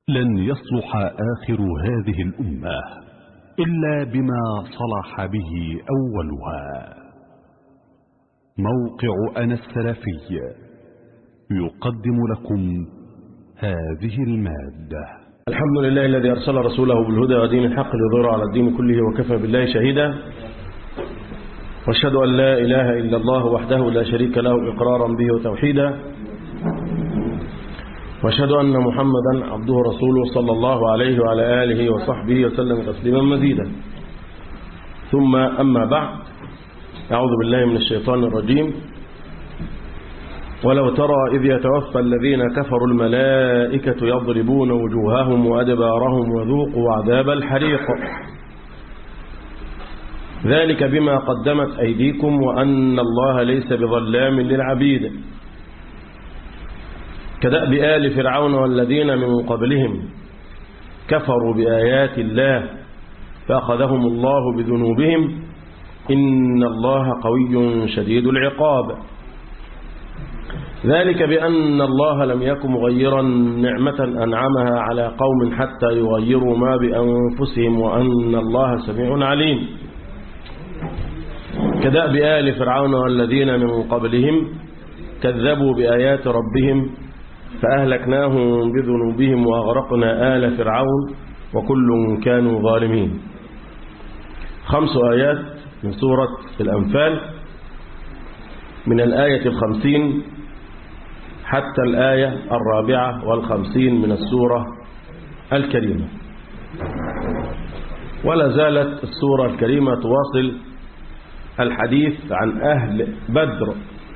لن يصلح آخر هذه الأمة إلا بما صلح به أولها موقع أنا السلفي يقدم لكم هذه المادة الحمد لله الذي أرسل رسوله بالهدى ودين الحق ليظهره على الدين كله وكفى بالله شهيدا واشهد أن لا إله إلا الله وحده لا شريك له إقرارا به وتوحيدا واشهد أن محمدا عبده ورسوله صلى الله عليه وعلى آله وصحبه وسلم تسليما مزيدا ثم أما بعد أعوذ بالله من الشيطان الرجيم ولو ترى إذ يتوفى الذين كفروا الملائكة يضربون وجوههم وأدبارهم وذوقوا عذاب الحريق ذلك بما قدمت أيديكم وأن الله ليس بظلام للعبيد كدأب آل فرعون والذين من قبلهم كفروا بآيات الله فأخذهم الله بذنوبهم إن الله قوي شديد العقاب ذلك بأن الله لم يكن مغيرا نعمة أنعمها على قوم حتى يغيروا ما بأنفسهم وأن الله سميع عليم كدأب آل فرعون والذين من قبلهم كذبوا بآيات ربهم فأهلكناهم بذنوبهم وأغرقنا آل فرعون وكل كانوا ظالمين خمس آيات من سورة الأنفال من الآية الخمسين حتى الآية الرابعة والخمسين من السورة الكريمة ولا زالت السورة الكريمة تواصل الحديث عن أهل بدر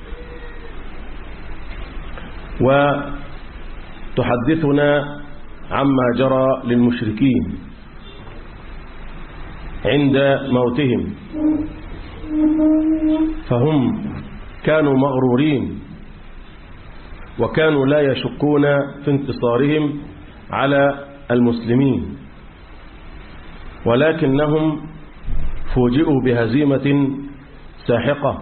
وتحدثنا عما جرى للمشركين عند موتهم فهم كانوا مغرورين وكانوا لا يشكون في انتصارهم على المسلمين ولكنهم فوجئوا بهزيمة ساحقة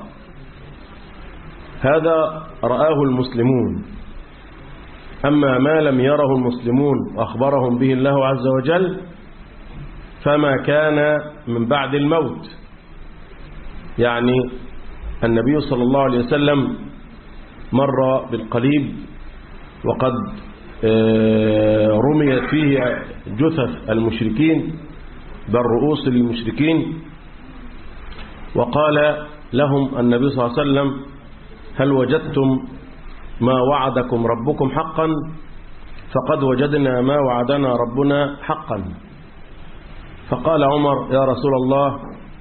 هذا رآه المسلمون أما ما لم يره المسلمون وأخبرهم به الله عز وجل فما كان من بعد الموت يعني النبي صلى الله عليه وسلم مر بالقليب وقد رميت فيه جثث المشركين بل رؤوس المشركين وقال لهم النبي صلى الله عليه وسلم هل وجدتم ما وعدكم ربكم حقا فقد وجدنا ما وعدنا ربنا حقا فقال عمر يا رسول الله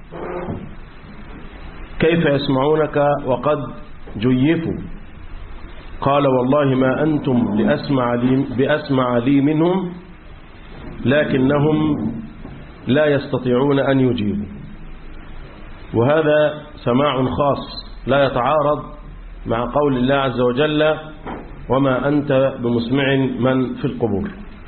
كيف يسمعونك وقد جيفوا قال والله ما أنتم لأسمع لي بأسمع لي منهم لكنهم لا يستطيعون أن يجيبوا وهذا سماع خاص لا يتعارض مع قول الله عز وجل وما أنت بمسمع من في القبور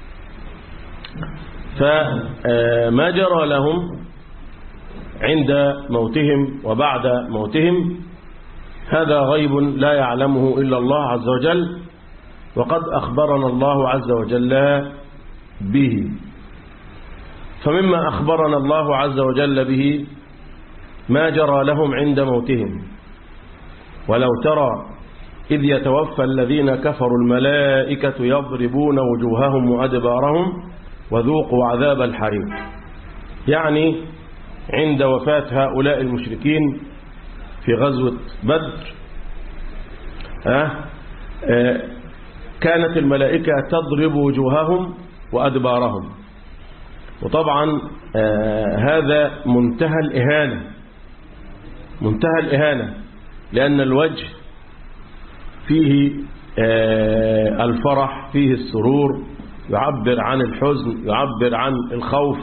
فما جرى لهم عند موتهم وبعد موتهم هذا غيب لا يعلمه إلا الله عز وجل وقد أخبرنا الله عز وجل به فمما أخبرنا الله عز وجل به ما جرى لهم عند موتهم ولو ترى إذ يتوفى الذين كفروا الملائكة يضربون وجوههم وأدبارهم وذوقوا عذاب الحريق يعني عند وفاة هؤلاء المشركين في غزوة بدر أه أه كانت الملائكة تضرب وجوههم وأدبارهم وطبعا أه هذا منتهى الإهانة منتهى الإهانة لأن الوجه فيه الفرح فيه السرور يعبر عن الحزن يعبر عن الخوف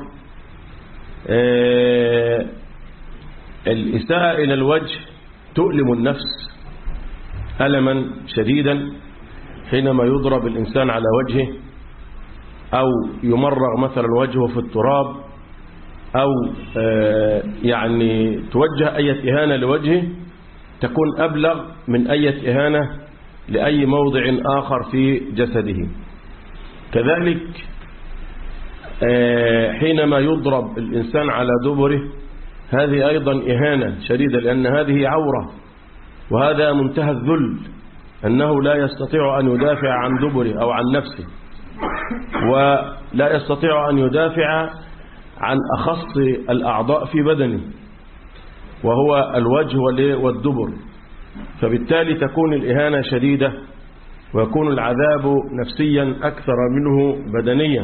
الإساءة إلى الوجه تؤلم النفس ألما شديدا حينما يضرب الإنسان على وجهه أو يمرغ مثلا وجهه في التراب أو يعني توجه أي إهانة لوجهه تكون أبلغ من أي إهانة لأي موضع آخر في جسده كذلك آه، حينما يضرب الإنسان على دبره هذه أيضا إهانة شديدة لأن هذه عورة وهذا منتهى الذل أنه لا يستطيع أن يدافع عن دبره أو عن نفسه ولا يستطيع أن يدافع عن أخص الأعضاء في بدنه وهو الوجه والدبر فبالتالي تكون الإهانة شديدة ويكون العذاب نفسيا أكثر منه بدنيا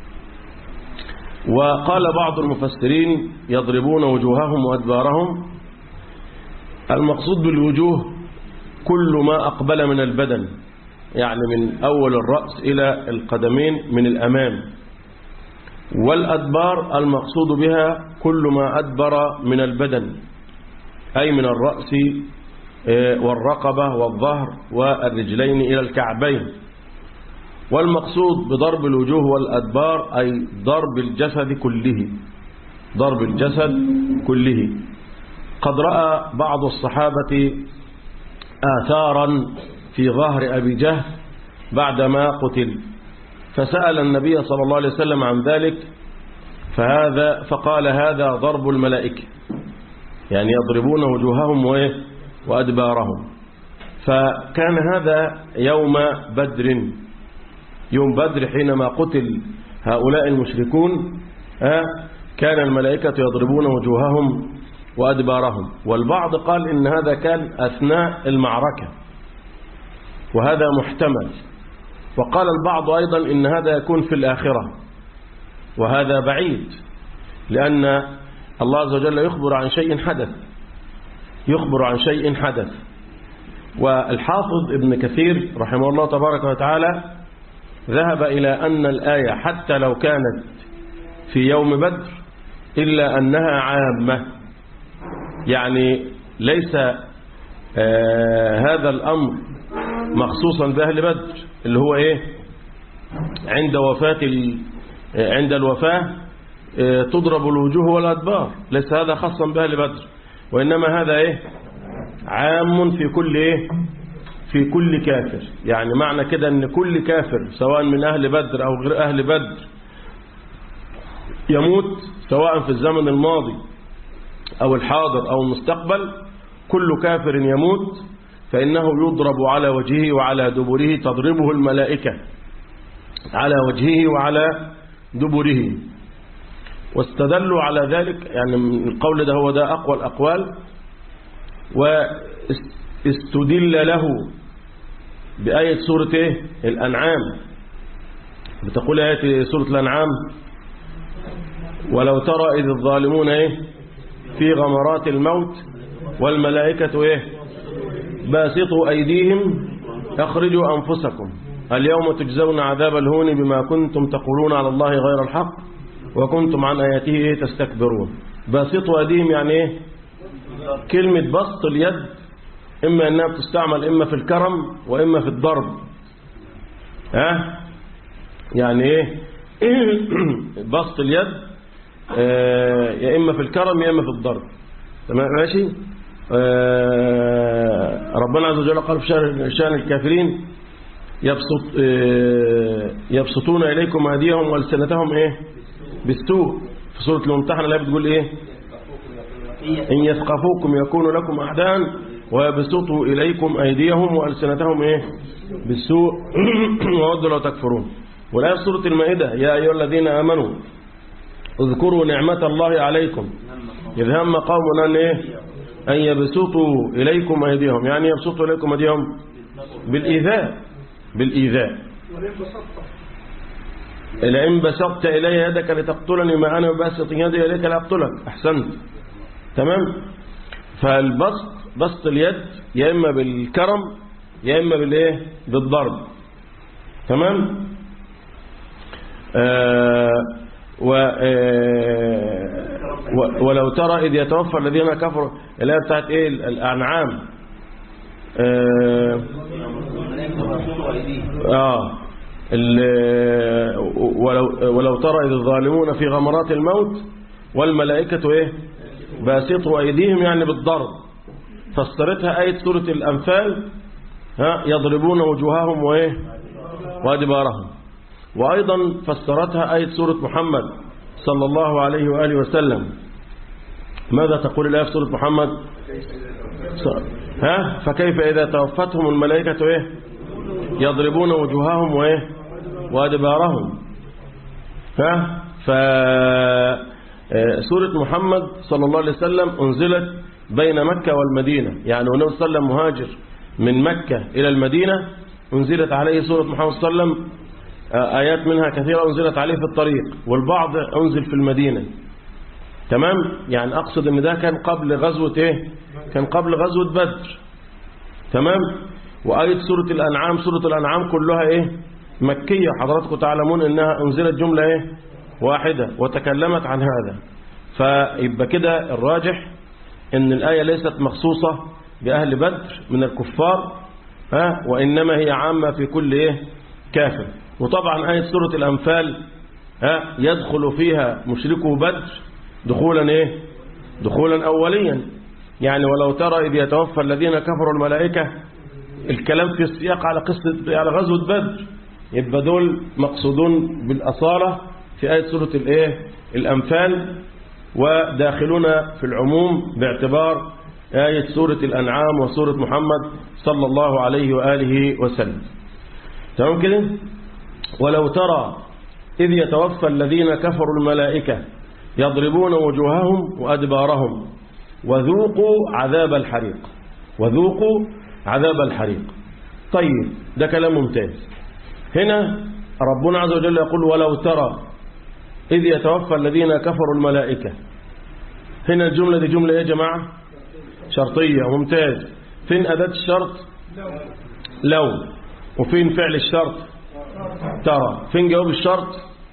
وقال بعض المفسرين يضربون وجوههم وأدبارهم المقصود بالوجوه كل ما أقبل من البدن يعني من أول الرأس إلى القدمين من الأمام والأدبار المقصود بها كل ما أدبر من البدن أي من الرأس آه، والرقبة والظهر والرجلين إلى الكعبين والمقصود بضرب الوجوه والأدبار أي ضرب الجسد كله ضرب الجسد كله قد رأى بعض الصحابة آثارا في ظهر أبي جهل بعدما قتل فسأل النبي صلى الله عليه وسلم عن ذلك فهذا فقال هذا ضرب الملائكة يعني يضربون وجوههم وأدبارهم فكان هذا يوم بدر يوم بدر حينما قتل هؤلاء المشركون كان الملائكة يضربون وجوههم وأدبارهم والبعض قال إن هذا كان أثناء المعركة وهذا محتمل وقال البعض أيضا إن هذا يكون في الآخرة وهذا بعيد لأن الله عز وجل يخبر عن شيء حدث يخبر عن شيء حدث والحافظ ابن كثير رحمه الله تبارك وتعالى ذهب إلى أن الآية حتى لو كانت في يوم بدر إلا أنها عامة يعني ليس آه هذا الأمر مخصوصا بأهل بدر اللي هو إيه عند وفاة عند الوفاة آه تضرب الوجوه والأدبار ليس هذا خاصا بأهل بدر وإنما هذا إيه عام في كل إيه في كل كافر يعني معنى كده أن كل كافر سواء من أهل بدر أو غير أهل بدر يموت سواء في الزمن الماضي أو الحاضر أو المستقبل كل كافر يموت فإنه يضرب على وجهه وعلى دبره تضربه الملائكة على وجهه وعلى دبره واستدلوا على ذلك يعني القول ده هو ده أقوى الأقوال واستدل له بآية سورة إيه؟ الأنعام بتقول آية سورة الأنعام ولو ترى إذ الظالمون إيه؟ في غمرات الموت والملائكة إيه؟ باسطوا أيديهم أخرجوا أنفسكم اليوم تجزون عذاب الهون بما كنتم تقولون على الله غير الحق وكنتم عن آياته إيه تستكبرون باسطوا أيديهم يعني إيه كلمة بسط اليد إما أنها بتستعمل إما في الكرم وإما في الضرب ها يعني إيه بسط اليد آه يا إما في الكرم يا إما في الضرب تمام ماشي آه ربنا عز وجل قال في شأن الكافرين يبسط آه يبسطون إليكم هديهم والسنتهم إيه بالسوء في سورة الممتحنة اللي بتقول إيه إن يثقفوكم يكونوا لكم أحدان ويبسطوا إليكم أيديهم وألسنتهم إيه بالسوء وودوا لو تكفرون ولا سورة المائدة يا أيها الذين آمنوا اذكروا نعمة الله عليكم إذ هم قوم أن إيه أن يبسطوا إليكم أيديهم يعني يبسطوا إليكم أيديهم بالإيذاء بالإيذاء لئن بسطت إلي يدك لتقتلني ما أنا باسط يدي إليك لأقتلك أحسنت تمام فالبسط بسط اليد يا إما بالكرم يا إما بالإيه بالضرب تمام آه و آه ولو ترى إذ يتوفى الذين كفروا اللي بتاعت إيه الأنعام آه, آه ولو, ولو ترى إذ الظالمون في غمرات الموت والملائكة إيه باسطوا أيديهم يعني بالضرب فسرتها آية سورة الأنفال ها يضربون وجوههم وإيه وأدبارهم وأيضا فسرتها آية سورة محمد صلى الله عليه وآله وسلم ماذا تقول الآية في سورة محمد ها فكيف إذا توفتهم الملائكة إيه يضربون وجوههم وإيه وأدبارهم ها ف سورة محمد صلى الله عليه وسلم أنزلت بين مكة والمدينة يعني والنبي صلى الله عليه وسلم مهاجر من مكة إلى المدينة أنزلت عليه سورة محمد صلى الله عليه وسلم آيات منها كثيرة أنزلت عليه في الطريق والبعض أنزل في المدينة تمام يعني أقصد أن ده كان قبل غزوة إيه كان قبل غزوة بدر تمام وآية سورة الأنعام سورة الأنعام كلها إيه مكية حضراتكم تعلمون أنها أنزلت جملة إيه واحدة وتكلمت عن هذا فيبقى كده الراجح أن الآية ليست مخصوصة بأهل بدر من الكفار ها وإنما هي عامة في كل إيه كافر وطبعا آية سورة الأنفال ها يدخل فيها مشركو بدر دخولا إيه دخولا أوليا يعني ولو ترى إذ يتوفى الذين كفروا الملائكة الكلام في السياق على قصة على غزوة بدر يبقى دول مقصودون بالأصالة في آية سورة الإيه الأنفال وداخلون في العموم باعتبار آية سورة الأنعام وسورة محمد صلى الله عليه وآله وسلم تمام كده ولو ترى إذ يتوفى الذين كفروا الملائكة يضربون وجوههم وأدبارهم وذوقوا عذاب الحريق وذوقوا عذاب الحريق طيب ده كلام ممتاز هنا ربنا عز وجل يقول ولو ترى إذ يتوفى الذين كفروا الملائكة هنا الجملة دي جملة يا جماعة شرطية ممتاز فين أداة الشرط لو وفين فعل الشرط ترى فين جواب الشرط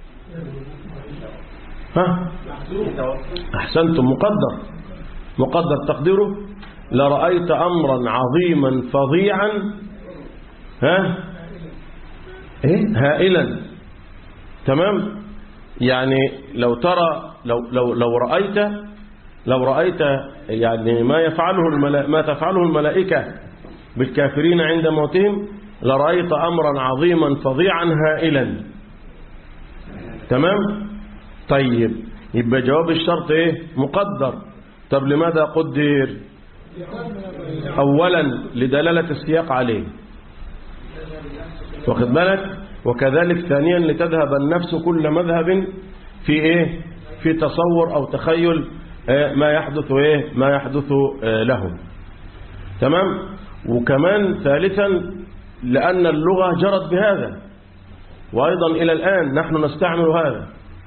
ها أحسنتم مقدر مقدر تقديره لرأيت أمرا عظيما فظيعا ها إيه هائلا تمام يعني لو ترى لو لو لو رأيت لو رأيت يعني ما يفعله الملائكة ما تفعله الملائكة بالكافرين عند موتهم لرأيت أمرا عظيما فظيعا هائلا تمام طيب يبقى جواب الشرط ايه مقدر طب لماذا قدر اولا لدلالة السياق عليه واخد بالك وكذلك ثانيا لتذهب النفس كل مذهب في ايه في تصور او تخيل ما يحدث ايه ما يحدث لهم تمام وكمان ثالثا لأن اللغة جرت بهذا وأيضا إلى الآن نحن نستعمل هذا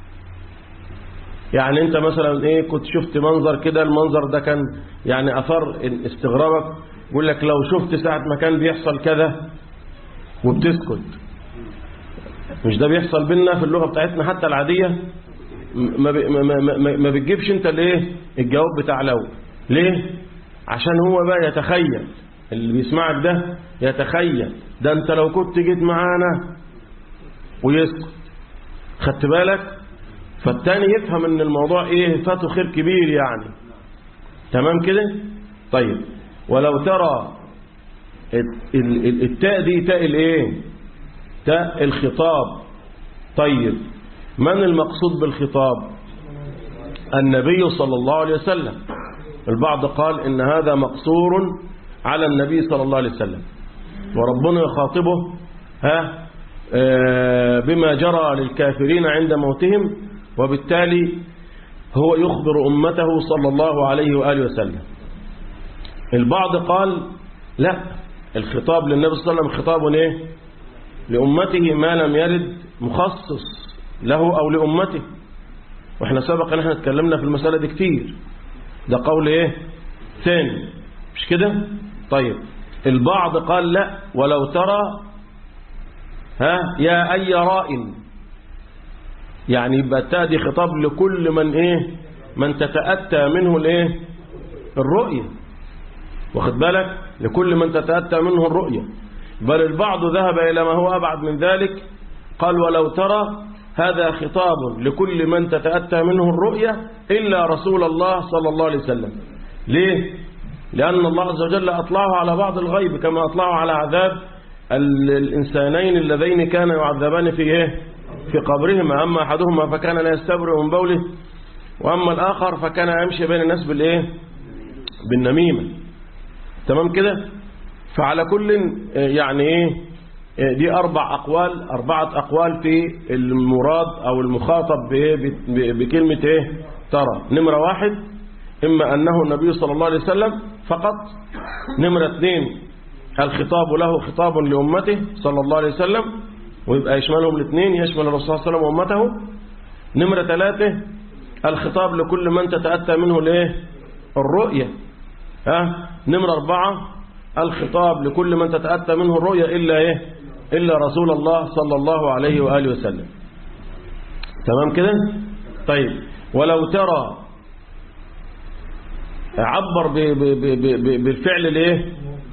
يعني أنت مثلا إيه كنت شفت منظر كده المنظر ده كان يعني أثر استغرابك يقول لك لو شفت ساعة ما كان بيحصل كذا وبتسكت مش ده بيحصل بينا في اللغة بتاعتنا حتى العادية ما, ما, ما, ما بتجيبش انت الايه الجواب بتاع لو ليه عشان هو بقى يتخيل اللي بيسمعك ده يتخيل ده انت لو كنت جيت معانا ويسكت خدت بالك فالتاني يفهم ان الموضوع ايه فاته خير كبير يعني تمام كده طيب ولو ترى التاء دي تاء الايه تاء الخطاب طيب من المقصود بالخطاب النبي صلى الله عليه وسلم البعض قال ان هذا مقصور على النبي صلى الله عليه وسلم وربنا يخاطبه ها بما جرى للكافرين عند موتهم وبالتالي هو يخبر أمته صلى الله عليه وآله وسلم البعض قال لا الخطاب للنبي صلى الله عليه وسلم خطاب ايه لأمته ما لم يرد مخصص له أو لأمته واحنا سبق ان احنا اتكلمنا في المسألة دي كتير ده قول ايه ثاني مش كده طيب البعض قال لا ولو ترى ها يا أي رائن يعني يبقى تادي خطاب لكل من ايه من تتأتى منه الايه الرؤية واخد بالك لكل من تتأتى منه الرؤية بل البعض ذهب إلى ما هو أبعد من ذلك قال ولو ترى هذا خطاب لكل من تتأتى منه الرؤية إلا رسول الله صلى الله عليه وسلم ليه؟ لأن الله عز وجل أطلعه على بعض الغيب كما أطلعه على عذاب الإنسانين اللذين كانوا يعذبان في إيه؟ في قبرهما أما أحدهما فكان لا يستبرئ من بوله وأما الآخر فكان يمشي بين الناس بالإيه بالنميمة تمام كده فعلى كل يعني إيه دي أربع أقوال أربعة أقوال في المراد أو المخاطب بإيه بكلمة إيه ترى نمرة واحد إما أنه النبي صلى الله عليه وسلم فقط نمرة اثنين الخطاب له خطاب لأمته صلى الله عليه وسلم ويبقى يشملهم الاثنين يشمل الرسول صلى الله عليه وسلم وأمته نمرة ثلاثة الخطاب لكل من تتأتى منه الايه الرؤية ها نمرة أربعة الخطاب لكل من تتأتى منه الرؤية إلا إيه إلا رسول الله صلى الله عليه وآله وسلم تمام كده طيب ولو ترى عبر ب ب ب ب بالفعل الايه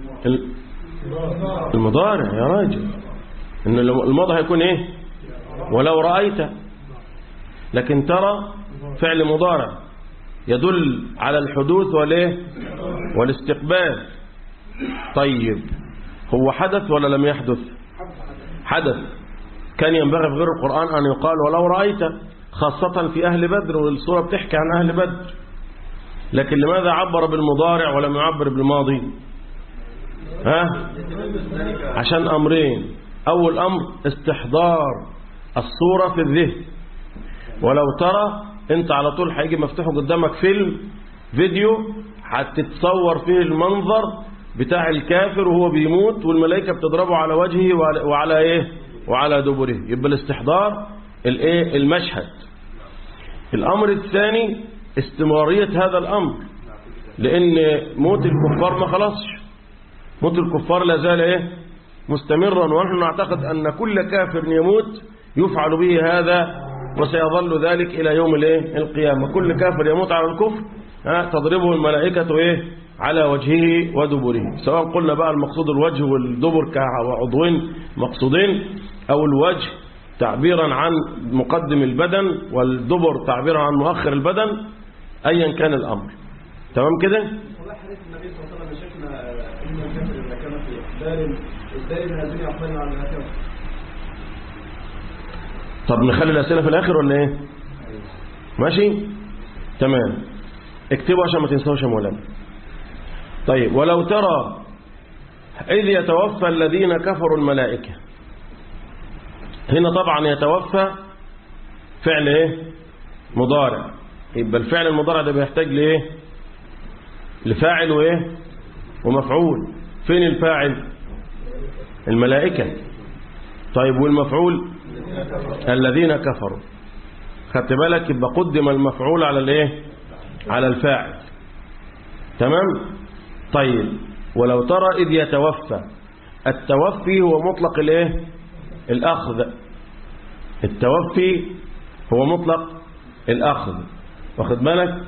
المضارع يا راجل ان الماضي هيكون ايه ولو رأيت لكن ترى فعل مضارع يدل على الحدوث والايه والاستقبال طيب هو حدث ولا لم يحدث حدث كان ينبغي في غير القرآن أن يقال ولو رأيت خاصة في أهل بدر والسورة بتحكي عن أهل بدر لكن لماذا عبر بالمضارع ولم يعبر بالماضي ها عشان أمرين أول أمر استحضار الصورة في الذهن ولو ترى انت على طول هيجي مفتوح قدامك فيلم فيديو هتتصور فيه المنظر بتاع الكافر وهو بيموت والملائكة بتضربه على وجهه وعلى, وعلى ايه وعلى دبره يبقى الاستحضار الايه المشهد الامر الثاني استمرارية هذا الامر لان موت الكفار ما خلصش موت الكفار لا زال ايه مستمرا ونحن نعتقد ان كل كافر يموت يفعل به هذا وسيظل ذلك إلى يوم الايه القيامة كل كافر يموت على الكفر تضربه الملائكة إيه على وجهه ودبره سواء قلنا بقى المقصود الوجه والدبر كعضوين مقصودين أو الوجه تعبيرا عن مقدم البدن والدبر تعبيرا عن مؤخر البدن أيا كان الأمر تمام كده والله حديث النبي صلى الله عليه وسلم شيخنا ان الكافر اذا كان في اقبال ازاي من هذه اقبال على الاخره طب نخلي الأسئلة في الآخر ولا إيه ماشي تمام اكتبوا عشان ما تنسوش يا مولانا طيب ولو ترى إذ يتوفى الذين كفروا الملائكة هنا طبعا يتوفى فعل إيه مضارع يبقى الفعل المضارع ده بيحتاج لإيه لفاعل وإيه ومفعول فين الفاعل الملائكة طيب والمفعول الذين كفروا خدت بالك يبقى قدم المفعول على الايه على الفاعل تمام طيب ولو ترى اذ يتوفى التوفي هو مطلق الايه الاخذ التوفي هو مطلق الاخذ واخد بالك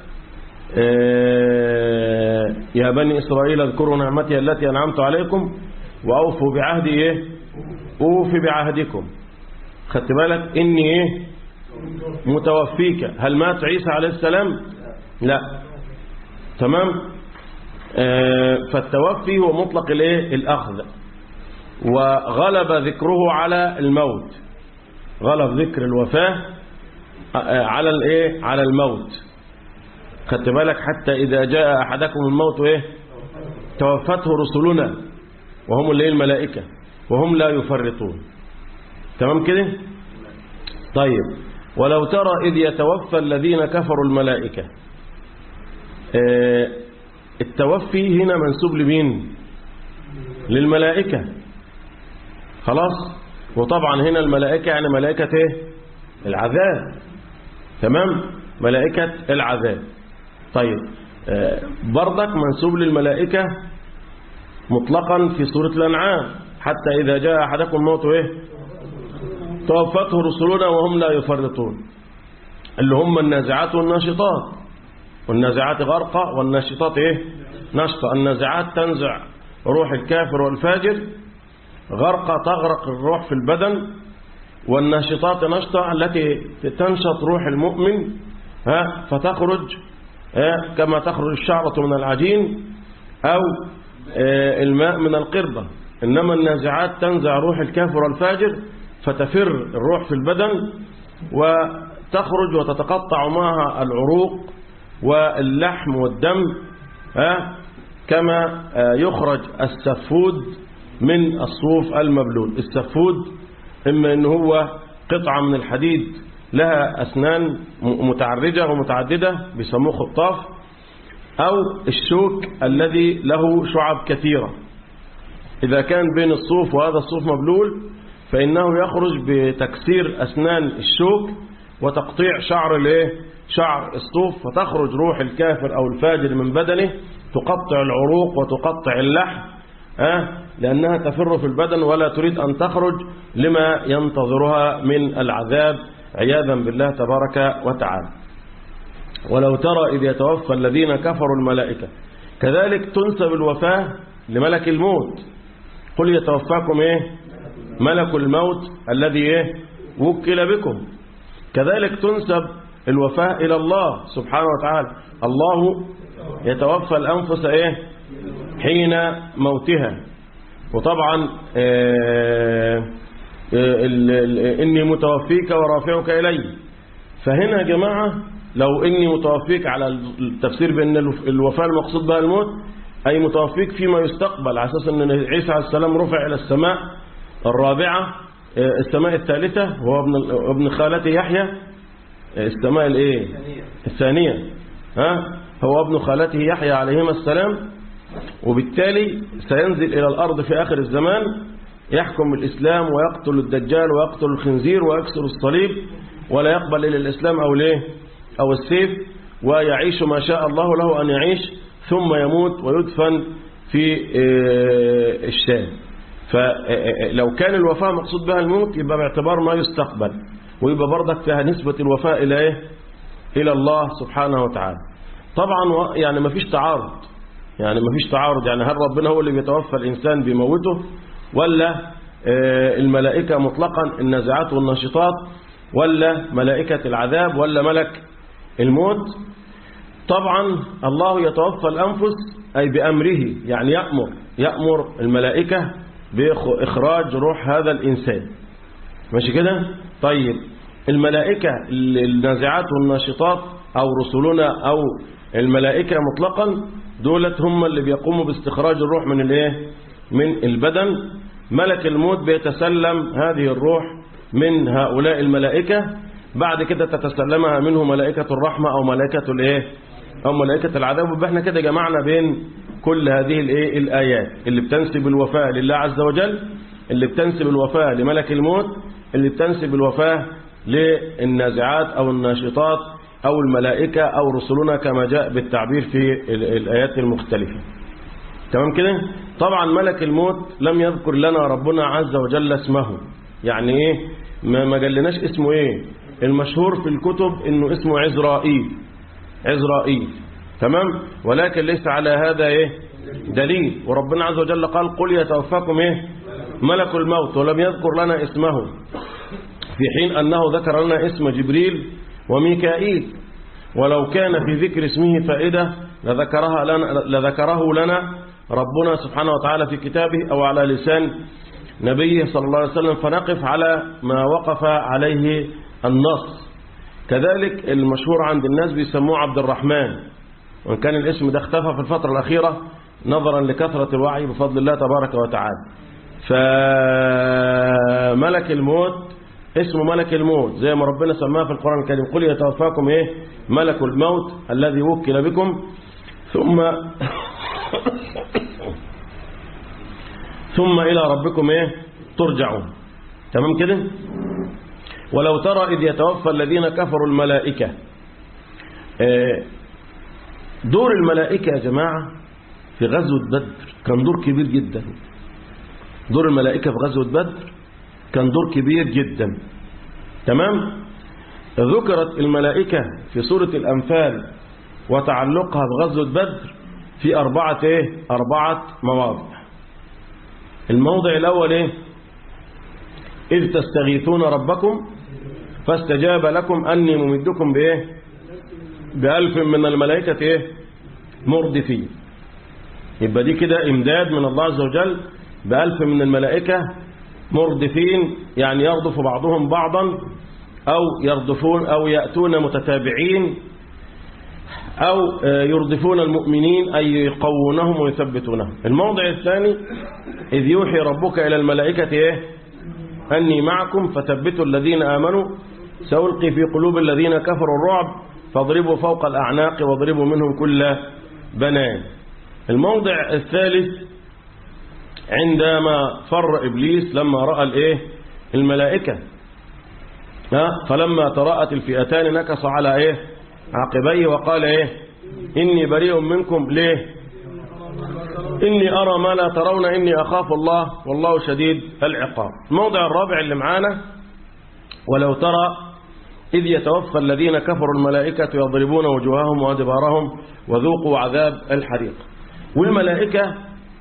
آه يا بني اسرائيل اذكروا نعمتي التي انعمت عليكم واوفوا بعهدي ايه اوفي بعهدكم خدت بالك اني ايه متوفيك هل مات عيسى عليه السلام لا تمام آه فالتوفي هو مطلق الايه الاخذ وغلب ذكره على الموت غلب ذكر الوفاة على الايه على الموت خدت بالك حتى اذا جاء احدكم الموت ايه توفته رسلنا وهم اللي الملائكه وهم لا يفرطون تمام كده طيب ولو ترى إذ يتوفى الذين كفروا الملائكة اه التوفي هنا منسوب لمين للملائكة خلاص وطبعا هنا الملائكة يعني ملائكة ايه العذاب تمام ملائكة العذاب طيب اه برضك منسوب للملائكة مطلقا في سورة الأنعام حتى إذا جاء أحدكم الموت إيه توفته رسلنا وهم لا يفرطون اللي هم النازعات والناشطات والنازعات غرقة والناشطات إيه نشطة النازعات تنزع روح الكافر والفاجر غرقة تغرق الروح في البدن والناشطات نشطة التي تنشط روح المؤمن ها فتخرج ها كما تخرج الشعرة من العجين أو الماء من القربة إنما النازعات تنزع روح الكافر والفاجر فتفر الروح في البدن وتخرج وتتقطع معها العروق واللحم والدم ها كما يخرج السفود من الصوف المبلول السفود إما أنه هو قطعة من الحديد لها أسنان متعرجة ومتعددة بيسموه خطاف أو الشوك الذي له شعب كثيرة إذا كان بين الصوف وهذا الصوف مبلول فإنه يخرج بتكسير أسنان الشوك وتقطيع شعر الايه شعر الصوف فتخرج روح الكافر أو الفاجر من بدنه تقطع العروق وتقطع اللحم أه؟ لأنها تفر في البدن ولا تريد أن تخرج لما ينتظرها من العذاب عياذا بالله تبارك وتعالى ولو ترى إذ يتوفى الذين كفروا الملائكة كذلك تنسب الوفاة لملك الموت قل يتوفاكم إيه ملك الموت الذي إيه وكل بكم كذلك تنسب الوفاة إلى الله سبحانه وتعالى الله يتوفى الأنفس إيه حين موتها وطبعا آه إني متوفيك ورافعك إلي فهنا يا جماعة لو إني متوفيك على التفسير بأن الوفاة المقصود بها الموت أي متوفيك فيما يستقبل على أساس أن عيسى عليه السلام رفع إلى السماء الرابعة السماء الثالثة وهو ابن ابن خالته يحيى السماء الايه الثانية ها هو ابن خالته يحيى عليهما السلام وبالتالي سينزل إلى الأرض في آخر الزمان يحكم الإسلام ويقتل الدجال ويقتل الخنزير ويكسر الصليب ولا يقبل إلى الإسلام أو ليه أو السيف ويعيش ما شاء الله له أن يعيش ثم يموت ويدفن في الشام فلو كان الوفاة مقصود بها الموت يبقى باعتبار ما يستقبل ويبقى برضك فيها نسبة الوفاة إلى إيه؟ إلى الله سبحانه وتعالى طبعا يعني ما فيش تعارض يعني ما فيش تعارض يعني هل ربنا هو اللي بيتوفى الإنسان بيموته ولا الملائكة مطلقا النازعات والناشطات ولا ملائكة العذاب ولا ملك الموت طبعا الله يتوفى الأنفس أي بأمره يعني يأمر يأمر الملائكة بإخراج روح هذا الإنسان ماشي كده طيب الملائكة النازعات والناشطات أو رسلنا أو الملائكة مطلقا دولت هم اللي بيقوموا باستخراج الروح من الايه من البدن ملك الموت بيتسلم هذه الروح من هؤلاء الملائكة بعد كده تتسلمها منه ملائكة الرحمة أو ملائكة الايه أو ملائكة العذاب ويبقى احنا كده جمعنا بين كل هذه الايه الآيات اللي بتنسب الوفاة لله عز وجل اللي بتنسب الوفاة لملك الموت اللي بتنسب الوفاة للنازعات أو الناشطات أو الملائكة أو رسلنا كما جاء بالتعبير في الآيات المختلفة تمام كده طبعا ملك الموت لم يذكر لنا ربنا عز وجل اسمه يعني ايه ما ما قالناش اسمه ايه المشهور في الكتب انه اسمه عزرائيل عزرائيل تمام ولكن ليس على هذا ايه دليل وربنا عز وجل قال قل يتوفاكم ايه ملك الموت ولم يذكر لنا اسمه في حين أنه ذكر لنا اسم جبريل وميكائيل ولو كان في ذكر اسمه فائدة لذكرها لنا لذكره لنا ربنا سبحانه وتعالى في كتابه أو على لسان نبيه صلى الله عليه وسلم فنقف على ما وقف عليه النص كذلك المشهور عند الناس بيسموه عبد الرحمن وإن كان الاسم ده اختفى في الفترة الأخيرة نظرا لكثرة الوعي بفضل الله تبارك وتعالى فملك الموت اسمه ملك الموت زي ما ربنا سماه في القرآن الكريم قل يتوفاكم ايه ملك الموت الذي وكل بكم ثم ثم إلى ربكم ايه ترجعون تمام كده ولو ترى إذ يتوفى الذين كفروا الملائكة دور الملائكة يا جماعة في غزوة بدر كان دور كبير جدا دور الملائكة في غزوة بدر كان دور كبير جدا تمام ذكرت الملائكة في سورة الأنفال وتعلقها بغزوة بدر في أربعة إيه؟ أربعة مواضع الموضع الأول إيه؟ إذ تستغيثون ربكم فاستجاب لكم أني ممدكم بإيه بألف من الملائكة إيه مردفين يبقى دي كده إمداد من الله عز وجل بألف من الملائكة مردفين يعني يغضف بعضهم بعضا أو يردفون أو يأتون متتابعين أو يردفون المؤمنين أي يقوونهم ويثبتونهم الموضع الثاني إذ يوحي ربك إلى الملائكة إيه؟ أني معكم فثبتوا الذين آمنوا سألقي في قلوب الذين كفروا الرعب فاضربوا فوق الأعناق واضربوا منهم كل بنان الموضع الثالث عندما فر إبليس لما رأى الإيه الملائكة ها فلما تراءت الفئتان نكص على إيه عقبيه وقال إيه إني بريء منكم ليه إني أرى ما لا ترون إني أخاف الله والله شديد العقاب الموضع الرابع اللي معانا ولو ترى إذ يتوفى الذين كفروا الملائكة يضربون وجوههم وأدبارهم وذوقوا عذاب الحريق والملائكة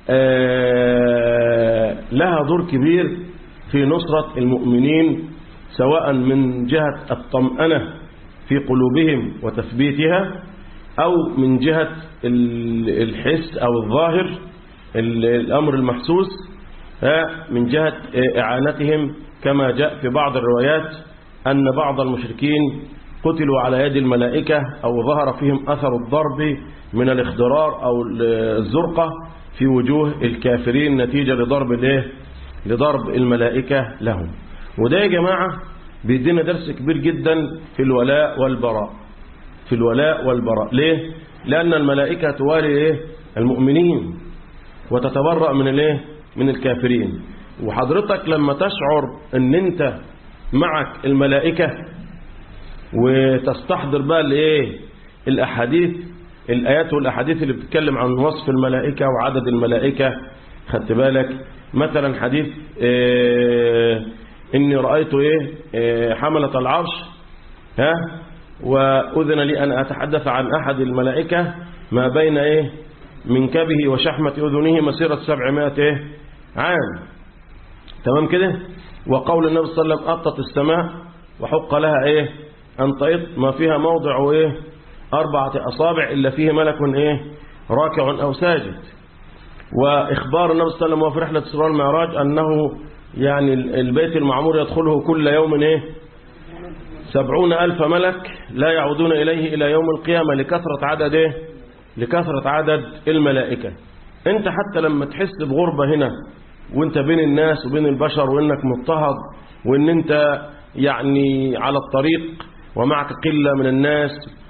آه لها دور كبير في نصرة المؤمنين سواء من جهة الطمأنة في قلوبهم وتثبيتها أو من جهة الحس أو الظاهر الأمر المحسوس من جهة إعانتهم كما جاء في بعض الروايات أن بعض المشركين قتلوا على يد الملائكة أو ظهر فيهم أثر الضرب من الاخضرار أو الزرقة في وجوه الكافرين نتيجة لضرب الايه لضرب الملائكة لهم وده يا جماعة بيدينا درس كبير جدا في الولاء والبراء في الولاء والبراء ليه لأن الملائكة توالي ايه المؤمنين وتتبرأ من الايه من الكافرين وحضرتك لما تشعر ان انت معك الملائكة وتستحضر بقى الايه الاحاديث الايات والاحاديث اللي بتتكلم عن وصف الملائكة وعدد الملائكة خدت بالك مثلا حديث إيه اني رأيت ايه, إيه حملة العرش ها وأذن لي أن أتحدث عن أحد الملائكة ما بين إيه منكبه وشحمة أذنه مسيرة سبعمائة إيه عام تمام كده وقول النبي صلى الله عليه وسلم أطت السماء وحق لها إيه أن تئط ما فيها موضع إيه أربعة أصابع إلا فيه ملك إيه راكع أو ساجد وإخبار النبي صلى الله عليه وسلم وفي رحلة إسراء المعراج أنه يعني البيت المعمور يدخله كل يوم إيه سبعون ألف ملك لا يعودون إليه إلى يوم القيامة لكثرة عدد إيه؟ لكثرة عدد الملائكة أنت حتى لما تحس بغربة هنا وانت بين الناس وبين البشر وانك مضطهد وان انت يعني على الطريق ومعك قلة من الناس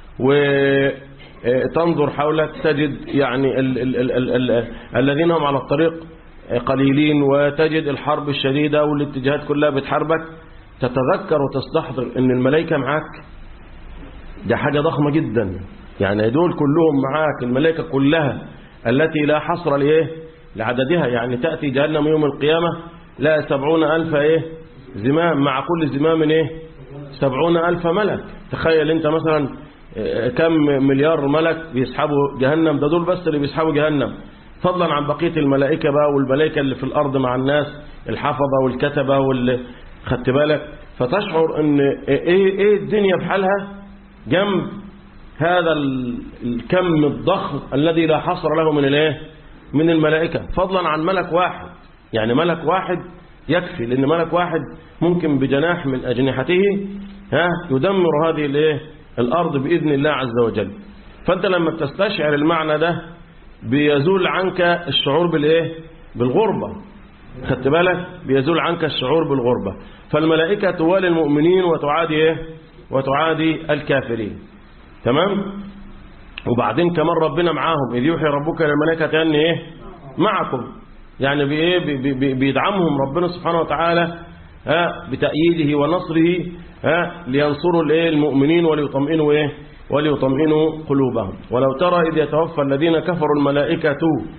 وتنظر حولك تجد يعني ال ال ال ال ال الذين هم على الطريق قليلين وتجد الحرب الشديدة والاتجاهات كلها بتحاربك تتذكر وتستحضر ان الملائكة معاك ده حاجة ضخمة جدا يعني دول كلهم معاك الملائكة كلها التي لا حصر لإيه لعددها يعني تأتي جهنم يوم القيامة لا سبعون ألف إيه زمام مع كل زمام إيه سبعون ألف ملك تخيل أنت مثلا كم مليار ملك بيسحبوا جهنم ده دول بس اللي بيسحبوا جهنم فضلا عن بقية الملائكة بقى والملائكة اللي في الأرض مع الناس الحفظة والكتبة واللي خدت بالك فتشعر ان ايه, ايه الدنيا بحالها جنب هذا الكم الضخم الذي لا حصر له من الايه من الملائكة فضلا عن ملك واحد يعني ملك واحد يكفي لان ملك واحد ممكن بجناح من اجنحته ها يدمر هذه الايه الارض باذن الله عز وجل فانت لما تستشعر المعنى ده بيزول عنك الشعور بالايه بالغربة خدت بالك بيزول عنك الشعور بالغربة فالملائكة توالي المؤمنين وتعادي ايه وتعادي الكافرين تمام وبعدين كمان ربنا معاهم إذ يوحي ربك للملائكة أن إيه معكم يعني بإيه بي بي بيدعمهم ربنا سبحانه وتعالى ها بتأييده ونصره ها لينصروا الايه المؤمنين وليطمئنوا ايه وليطمئنوا قلوبهم ولو ترى إذ يتوفى الذين كفروا الملائكة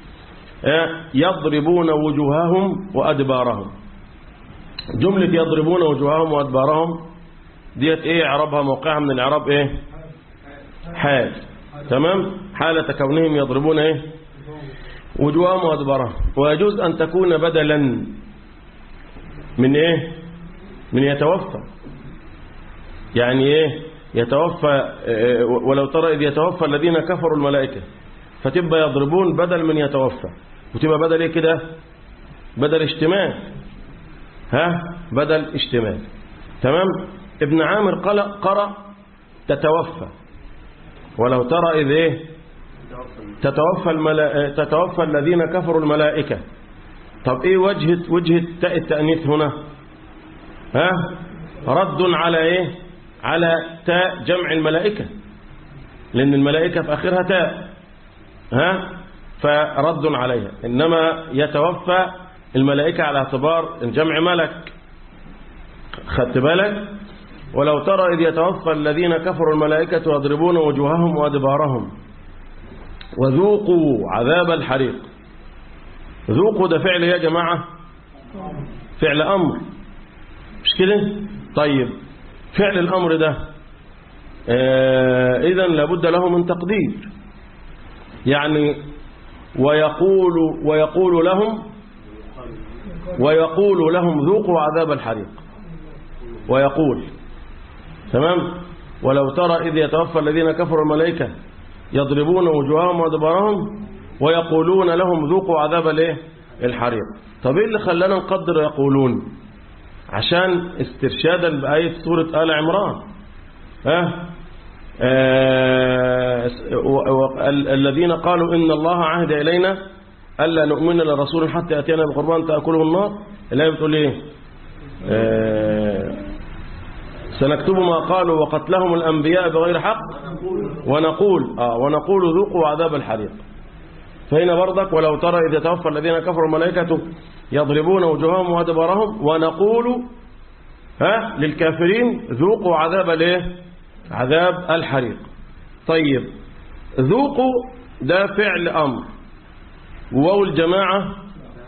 يضربون وجوههم وأدبارهم جملة يضربون وجوههم وأدبارهم ديت ايه اعرابها موقعها من الاعراب ايه حال تمام حالة كونهم يضربون ايه وجوههم وأدبارهم ويجوز أن تكون بدلا من ايه من يتوفى يعني ايه يتوفى ولو ترى إذ يتوفى الذين كفروا الملائكة فتبقى يضربون بدل من يتوفى وتبقى بدل ايه كده بدل اشتمال ها بدل اشتمال تمام ابن عامر قال قرأ تتوفى ولو ترى إذ إيه تتوفى, الملا... تتوفى الذين كفروا الملائكة طب إيه وجهة وجهة تاء التأنيث هنا ها رد على إيه على تاء جمع الملائكة لأن الملائكة في آخرها تاء ها فرد عليها إنما يتوفى الملائكة على اعتبار الجمع ملك خدت بالك ولو ترى إذ يتوفى الذين كفروا الملائكة يضربون وجوههم وأدبارهم وذوقوا عذاب الحريق ذوقوا ده فعل يا جماعة فعل أمر مش كده طيب فعل الأمر ده آه إذا لابد له من تقدير يعني ويقول ويقول لهم ويقول لهم ذوقوا عذاب الحريق ويقول تمام ولو ترى إذ يتوفى الذين كفروا الملائكة يضربون وجوههم وادبارهم ويقولون لهم ذوقوا عذاب الايه الحريق طب ايه اللي خلانا نقدر يقولون عشان استرشادا بآية سورة آل عمران ها آه الذين قالوا إن الله عهد إلينا ألا نؤمن لرسول حتى يأتينا بقربان تأكله النار الآية بتقول إيه آه سنكتب ما قالوا وقتلهم الأنبياء بغير حق ونقول آه ونقول ذوقوا عذاب الحريق فهنا برضك ولو ترى إذا توفى الذين كفروا الملائكة يضربون وجوههم وأدبارهم ونقول ها للكافرين ذوقوا عذاب الايه عذاب الحريق طيب ذوقوا ده فعل أمر وواو الجماعة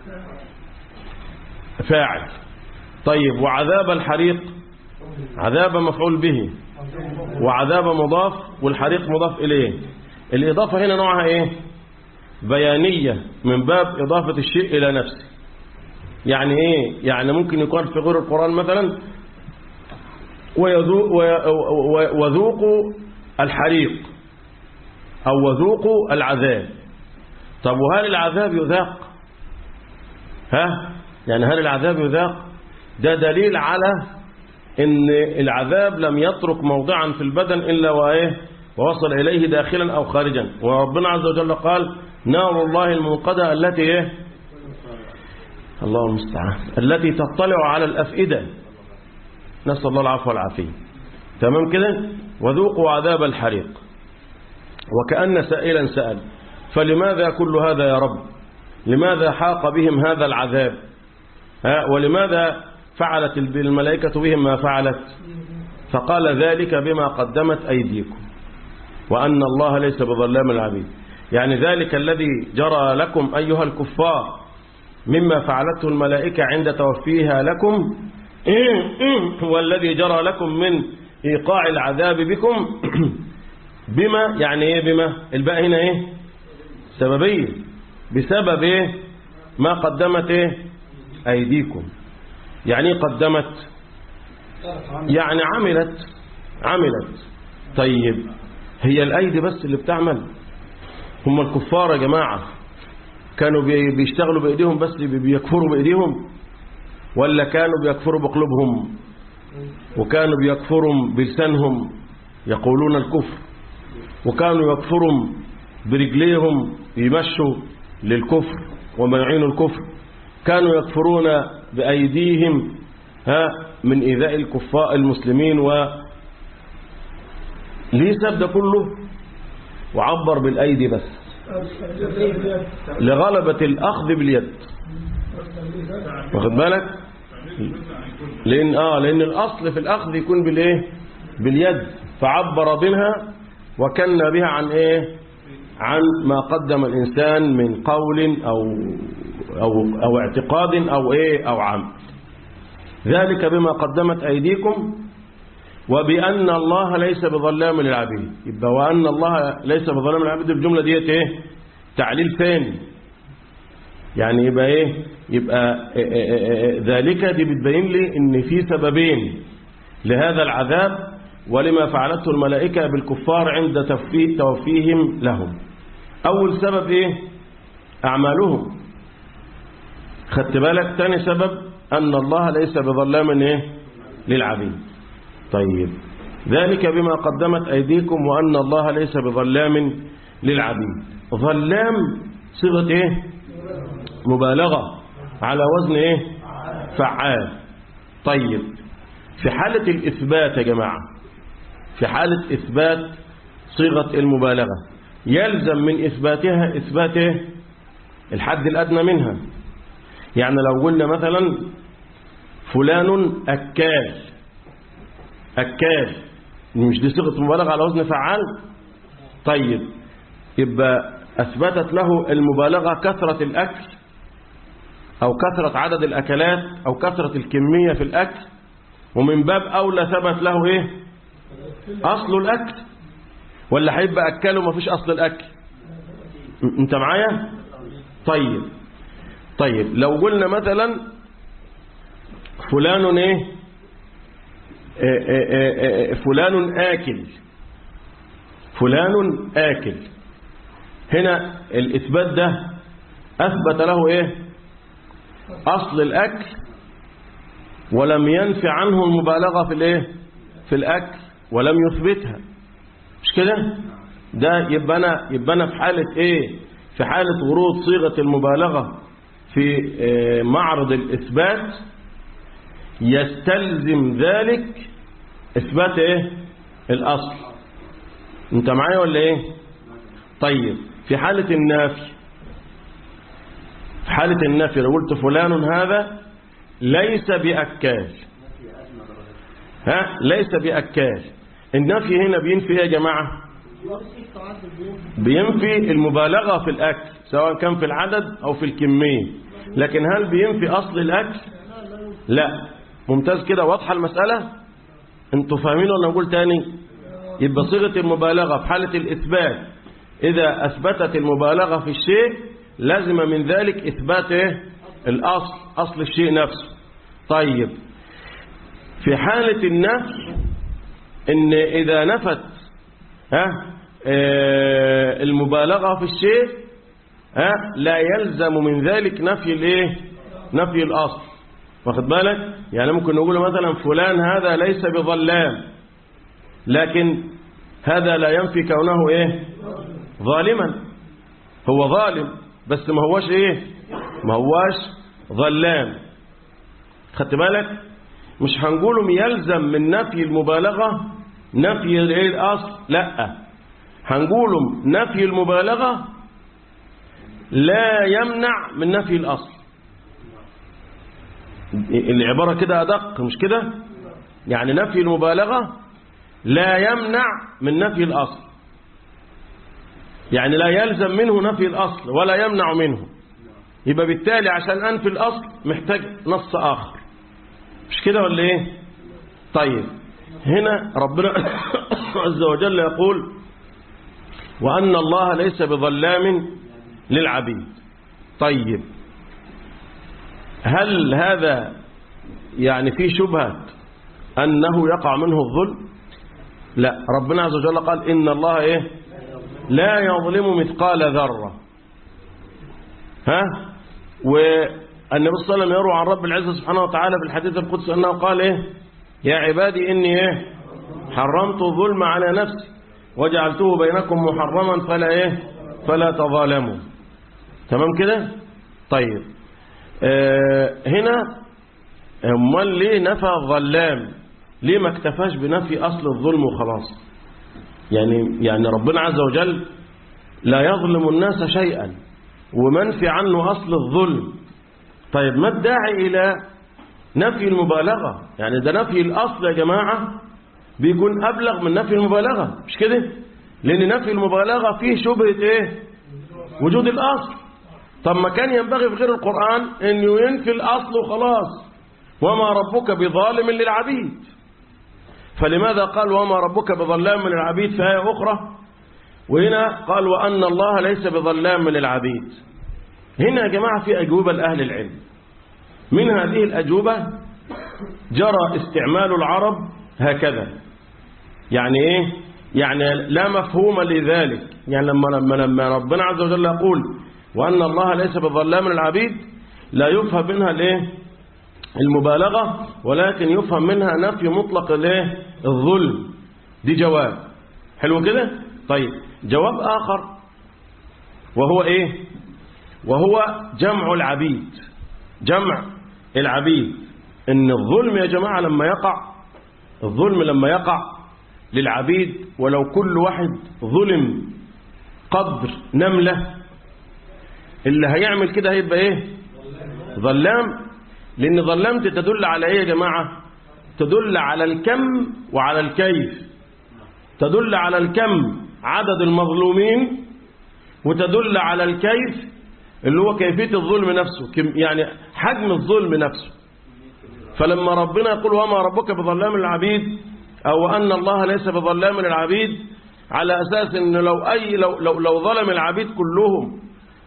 فاعل طيب وعذاب الحريق عذاب مفعول به وعذاب مضاف والحريق مضاف إليه الإضافة هنا نوعها إيه بيانية من باب إضافة الشيء إلى نفسه يعني إيه يعني ممكن يكون في غير القرآن مثلا وذوقوا الحريق أو وذوقوا العذاب طب وهل العذاب يذاق ها يعني هل العذاب يذاق ده دليل على ان العذاب لم يترك موضعا في البدن إلا وإيه ووصل إليه داخلا أو خارجا وربنا عز وجل قال نار الله المنقدة التي إيه الله المستعان التي تطلع على الأفئدة نسأل الله العفو والعافية تمام كده وذوقوا عذاب الحريق وكأن سائلا سأل فلماذا كل هذا يا رب لماذا حاق بهم هذا العذاب ها ولماذا فعلت الملائكة بهم ما فعلت فقال ذلك بما قدمت أيديكم وأن الله ليس بظلام العبيد يعني ذلك الذي جرى لكم أيها الكفار مما فعلته الملائكة عند توفيها لكم هو الذي جرى لكم من إيقاع العذاب بكم بما يعني إيه بما الباء هنا إيه سببية بسبب إيه ما قدمت إيه أيديكم يعني قدمت يعني عملت عملت طيب هي الأيدي بس اللي بتعمل هم الكفار يا جماعة كانوا بيشتغلوا بإيديهم بس بيكفروا بإيديهم ولا كانوا بيكفروا بقلوبهم وكانوا بيكفروا بلسانهم يقولون الكفر وكانوا يكفروا برجليهم يمشوا للكفر وما يعينوا الكفر كانوا يكفرون بأيديهم ها من إيذاء الكفار المسلمين و ليه ساب ده كله وعبر بالأيدي بس لغلبة الأخذ باليد واخد بالك لأن, آه لأن الأصل في الأخذ يكون بالإيه باليد فعبر بها وكن بها عن إيه عن ما قدم الإنسان من قول أو, أو, أو اعتقاد أو إيه أو عمل ذلك بما قدمت أيديكم وبأن الله ليس بظلام للعبيد يبقى وأن الله ليس بظلام للعبيد الجملة ديت إيه تعليل ثاني يعني يبقى إيه يبقى إيه إيه إيه ذلك دي بتبين لي إن في سببين لهذا العذاب ولما فعلته الملائكة بالكفار عند تفيه توفيهم لهم أول سبب إيه أعمالهم خدت بالك تاني سبب أن الله ليس بظلام إيه للعبيد طيب ذلك بما قدمت أيديكم وأن الله ليس بظلام للعبيد ظلام صيغة إيه مبالغة على وزن إيه فعال طيب في حالة الإثبات يا جماعة في حالة إثبات صيغة المبالغة يلزم من إثباتها إثبات إيه؟ الحد الأدنى منها يعني لو قلنا مثلا فلان أكال أكال مش دي صيغة مبالغة على وزن فعال طيب يبقى أثبتت له المبالغة كثرة الأكل أو كثرة عدد الأكلات أو كثرة الكمية في الأكل ومن باب أولى ثبت له إيه أصل الأكل ولا هيبقى أكله ما فيش أصل الأكل م- أنت معايا طيب طيب لو قلنا مثلا فلان إيه آه، آه، آه، آه، فلان آكل فلان آكل هنا الإثبات ده أثبت له إيه أصل الأكل ولم ينفي عنه المبالغة في الإيه في الأكل ولم يثبتها مش كده ده يبقى أنا يبقى أنا في حالة إيه في حالة ورود صيغة المبالغة في آه، معرض الإثبات يستلزم ذلك إثبات إيه الأصل أنت معايا ولا إيه طيب في حالة النافي في حالة النفي لو قلت فلان هذا ليس بأكال ها ليس بأكال النفي هنا بينفي ايه يا جماعة بينفي المبالغة في الأكل سواء كان في العدد أو في الكمية لكن هل بينفي أصل الأكل لا ممتاز كده واضحة المسألة انتوا فاهمين ولا نقول تاني يبقى صيغة المبالغة في حالة الإثبات إذا أثبتت المبالغة في الشيء لازم من ذلك إثبات إيه؟ الأصل أصل الشيء نفسه طيب في حالة النفي إن إذا نفت ها آه، المبالغة في الشيء ها لا يلزم من ذلك نفي الايه نفي الأصل واخد بالك يعني ممكن نقول مثلا فلان هذا ليس بظلام لكن هذا لا ينفي كونه ايه ظالما هو ظالم بس ما هوش ايه ما هوش ظلام خدت بالك مش هنقوله يلزم من نفي المبالغة نفي الايه الاصل لا هنقوله نفي المبالغة لا يمنع من نفي الاصل العبارة كده أدق مش كده يعني نفي المبالغة لا يمنع من نفي الأصل يعني لا يلزم منه نفي الأصل ولا يمنع منه يبقى بالتالي عشان أنفي الأصل محتاج نص آخر مش كده ولا إيه طيب هنا ربنا عز وجل يقول وأن الله ليس بظلام للعبيد طيب هل هذا يعني في شبهة أنه يقع منه الظلم لا ربنا عز وجل قال إن الله إيه لا يظلم مثقال ذرة ها والنبي صلى الله عليه وسلم يروى عن رب العزة سبحانه وتعالى في الحديث القدسي أنه قال إيه يا عبادي إني إيه حرمت الظلم على نفسي وجعلته بينكم محرما فلا إيه فلا تظالموا تمام كده طيب آه هنا امال ليه نفى الظلام ليه ما اكتفاش بنفي اصل الظلم وخلاص يعني يعني ربنا عز وجل لا يظلم الناس شيئا ومنفي عنه اصل الظلم طيب ما الداعي الى نفي المبالغه يعني ده نفي الاصل يا جماعه بيكون ابلغ من نفي المبالغه مش كده لان نفي المبالغه فيه شبهه ايه وجود الاصل طب ما كان ينبغي في غير القرآن أنه ينفي الأصل وخلاص وما ربك بظالم للعبيد فلماذا قال وما ربك بظلام للعبيد في آية أخرى وهنا قال وأن الله ليس بظلام للعبيد هنا يا جماعة في أجوبة لأهل العلم من هذه الأجوبة جرى استعمال العرب هكذا يعني إيه يعني لا مفهوم لذلك يعني لما, لما, لما ربنا عز وجل يقول وأن الله ليس بظلام للعبيد لا يفهم منها الايه المبالغة ولكن يفهم منها نفي مطلق الايه الظلم دي جواب حلو كده طيب جواب آخر وهو إيه وهو جمع العبيد جمع العبيد إن الظلم يا جماعة لما يقع الظلم لما يقع للعبيد ولو كل واحد ظلم قدر نملة اللي هيعمل كده هيبقى ايه ظلام لان ظلامت تدل على ايه يا جماعة تدل على الكم وعلى الكيف تدل على الكم عدد المظلومين وتدل على الكيف اللي هو كيفية الظلم نفسه كم- يعني حجم الظلم نفسه فلما ربنا يقول وما ربك بظلام للعبيد أو أن الله ليس بظلام للعبيد على أساس أن لو, أي لو, لو, لو ظلم العبيد كلهم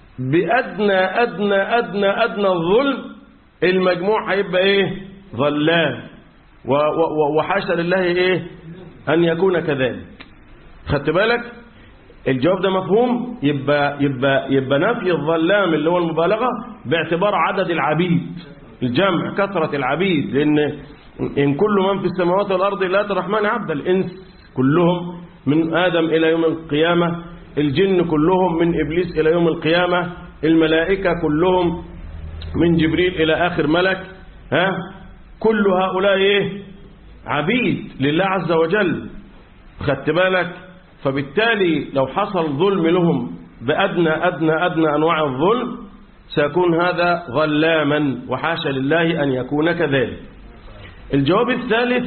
بأدنى أدنى أدنى أدنى الظلم المجموع هيبقى إيه ظلام و- و- وحاشا لله إيه أن يكون كذلك خدت بالك الجواب ده مفهوم يبقى يبقى يبقى نفي الظلام اللي هو المبالغه باعتبار عدد العبيد الجمع كثرة العبيد لأن إن كل من في السماوات والأرض لا الرحمن عبد الإنس كلهم من آدم إلى يوم القيامة الجن كلهم من إبليس إلى يوم القيامة الملائكة كلهم من جبريل إلى آخر ملك ها كل هؤلاء إيه عبيد لله عز وجل خدت بالك فبالتالي لو حصل ظلم لهم بأدنى أدنى أدنى أنواع الظلم سيكون هذا ظلاما وحاشا لله أن يكون كذلك الجواب الثالث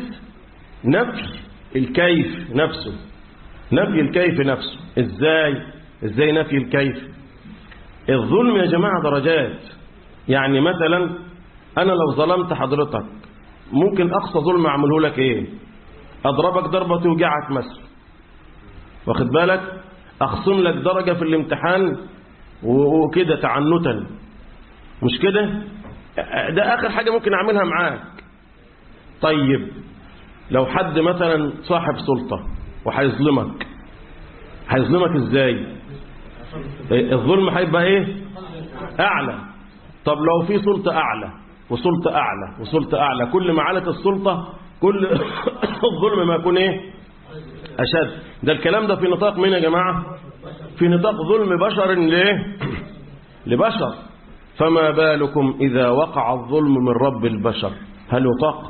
نفي الكيف نفسه نفي الكيف نفسه ازاي ازاي نفي الكيف الظلم يا جماعة درجات يعني مثلا أنا لو ظلمت حضرتك ممكن أقصى ظلم أعمله لك إيه أضربك ضربة توجعك مثلا واخد بالك أخصم لك درجة في الامتحان و- وكده تعنتا مش كده ده آخر حاجة ممكن أعملها معاك طيب لو حد مثلا صاحب سلطة وهيظلمك هيظلمك ازاي الظلم هيبقى ايه اعلى طب لو في سلطة اعلى وسلطة اعلى وسلطة اعلى كل ما علت السلطة كل الظلم ما يكون ايه اشد ده الكلام ده في نطاق مين يا جماعة في نطاق ظلم بشر ليه لبشر فما بالكم اذا وقع الظلم من رب البشر هل يطاق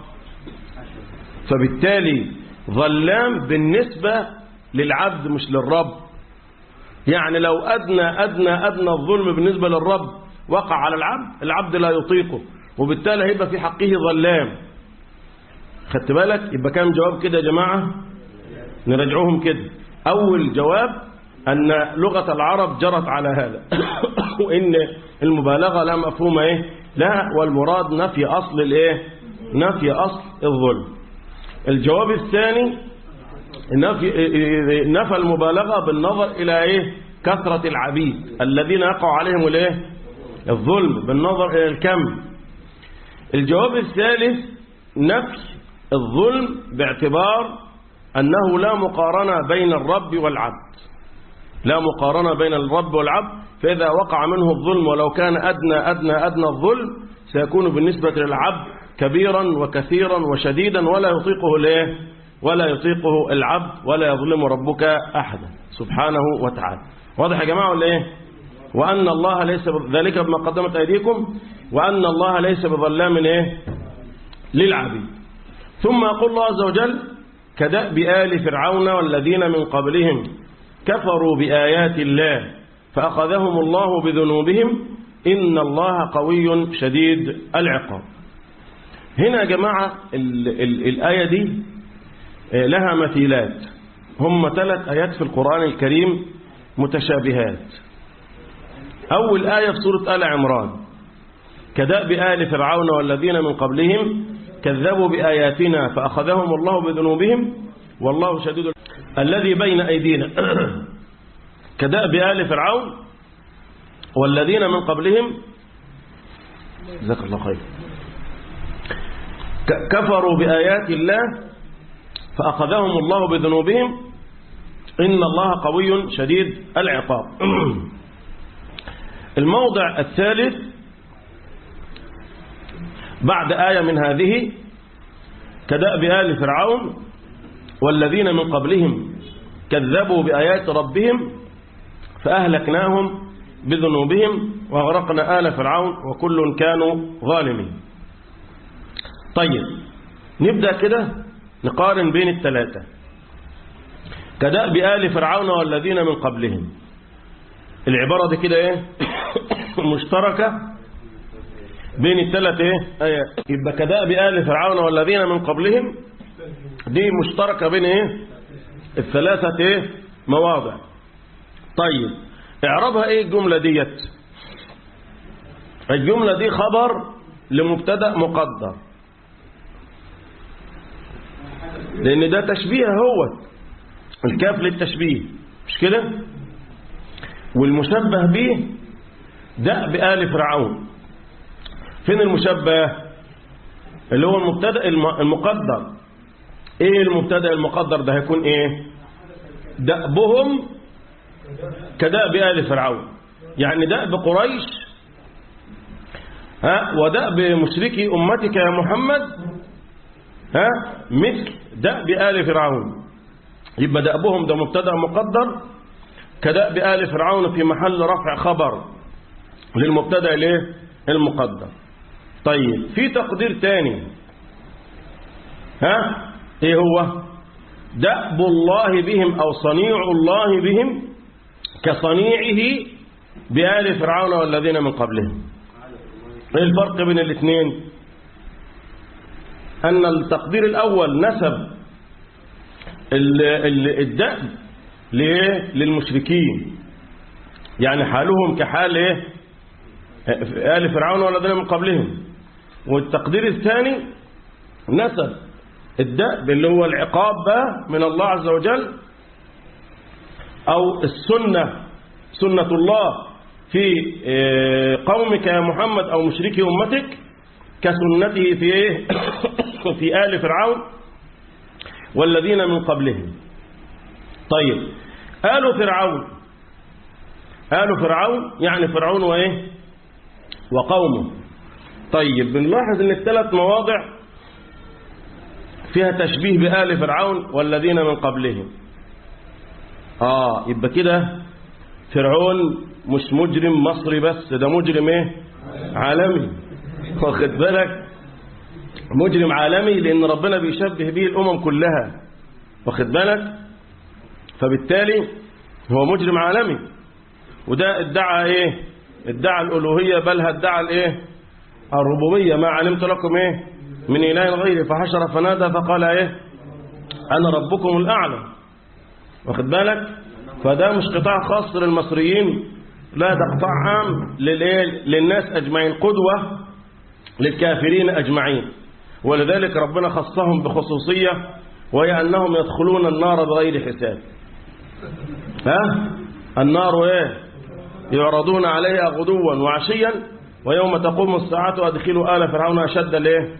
فبالتالي ظلام بالنسبة للعبد مش للرب يعني لو أدنى أدنى أدنى الظلم بالنسبة للرب وقع على العبد العبد لا يطيقه وبالتالي هيبقى في حقه ظلام خدت بالك يبقى كام جواب كده يا جماعة نرجعوهم كده أول جواب أن لغة العرب جرت على هذا وإن المبالغة لا مفهوم إيه لا والمراد نفي أصل الإيه نفي أصل الظلم الجواب الثاني نفي, نفى المبالغة بالنظر إلى إيه كثرة العبيد الذين يقع عليهم الإيه الظلم بالنظر إلى الكم الجواب الثالث نفي الظلم باعتبار أنه لا مقارنة بين الرب والعبد لا مقارنة بين الرب والعبد فإذا وقع منه الظلم ولو كان أدنى أدنى أدنى الظلم سيكون بالنسبة للعبد كبيرا وكثيرا وشديدا ولا يطيقه الايه ولا يطيقه العبد ولا يظلم ربك أحدا سبحانه وتعالى واضح يا جماعة ولا ايه وأن الله ليس ذلك بما قدمت أيديكم وأن الله ليس بظلام ايه للعبيد ثم يقول الله عز وجل كدأب آل فرعون والذين من قبلهم كفروا بآيات الله فأخذهم الله بذنوبهم إن الله قوي شديد العقاب هنا يا جماعة ال ال الآية دي لها مثيلات هم ثلاث آيات في القرآن الكريم متشابهات أول آية في سورة آل عمران كدأب آل فرعون والذين من قبلهم كذبوا بآياتنا فأخذهم الله بذنوبهم والله شديد الذي بين أيدينا كدأب آل فرعون والذين من قبلهم جزاك الله خير كفروا بآيات الله فأخذهم الله بذنوبهم إن الله قوي شديد العقاب الموضع الثالث بعد آية من هذه كدأب آل فرعون والذين من قبلهم كذبوا بآيات ربهم فأهلكناهم بذنوبهم وأغرقنا آل فرعون وكل كانوا ظالمين طيب نبدأ كده نقارن بين الثلاثة كدأب آل فرعون والذين من قبلهم العبارة دي كده ايه مشتركة بين الثلاث ايه آيات يبقى كدأب آل فرعون والذين من قبلهم دي مشتركة بين ايه الثلاثة ايه مواضع طيب اعربها ايه الجملة ديت الجملة دي خبر لمبتدأ مقدر لان ده تشبيه هو الكاف للتشبيه مش كده والمشبه به دأب آل فرعون فين المشبه اللي هو المبتدا المقدر ايه المبتدا المقدر ده هيكون ايه دأبهم كدأب آل فرعون يعني دأب قريش ها ودأب مشركي أمتك يا محمد ها مثل دأب آل فرعون يبقى دأبهم ده مبتدا مقدر كدأب آل فرعون في محل رفع خبر للمبتدا الايه المقدر طيب في تقدير تاني ها ايه هو دأب الله بهم او صنيع الله بهم كصنيعه بآل فرعون والذين من قبلهم ايه الفرق بين الاثنين ان التقدير الاول نسب الدأب ليه للمشركين يعني حالهم كحال ايه آل فرعون والذين من قبلهم والتقدير الثاني نسب الدأب اللي هو العقاب بقى من الله عز وجل أو السنة سنة الله في قومك يا محمد أو مشركي أمتك كسنته في إيه في آل فرعون والذين من قبلهم طيب آل فرعون آل فرعون يعني فرعون وإيه وقومه طيب بنلاحظ ان الثلاث مواضع فيها تشبيه بآل فرعون والذين من قبلهم آه يبقى كده فرعون مش مجرم مصري بس ده مجرم ايه عالمي واخد بالك مجرم عالمي لان ربنا بيشبه به الامم كلها واخد بالك فبالتالي هو مجرم عالمي وده ادعى ايه ادعى الالوهيه بل ادعى الايه الربوبيه ما علمت لكم ايه من اله غيري فحشر فنادى فقال ايه انا ربكم الاعلى واخد بالك فده مش قطاع خاص للمصريين لا ده قطاع عام للايه للناس اجمعين قدوه للكافرين اجمعين ولذلك ربنا خصهم بخصوصيه وهي انهم يدخلون النار بغير حساب ها النار ايه يعرضون عليها غدوا وعشيا ويوم تقوم الساعة أدخلوا آل فرعون أشد الايه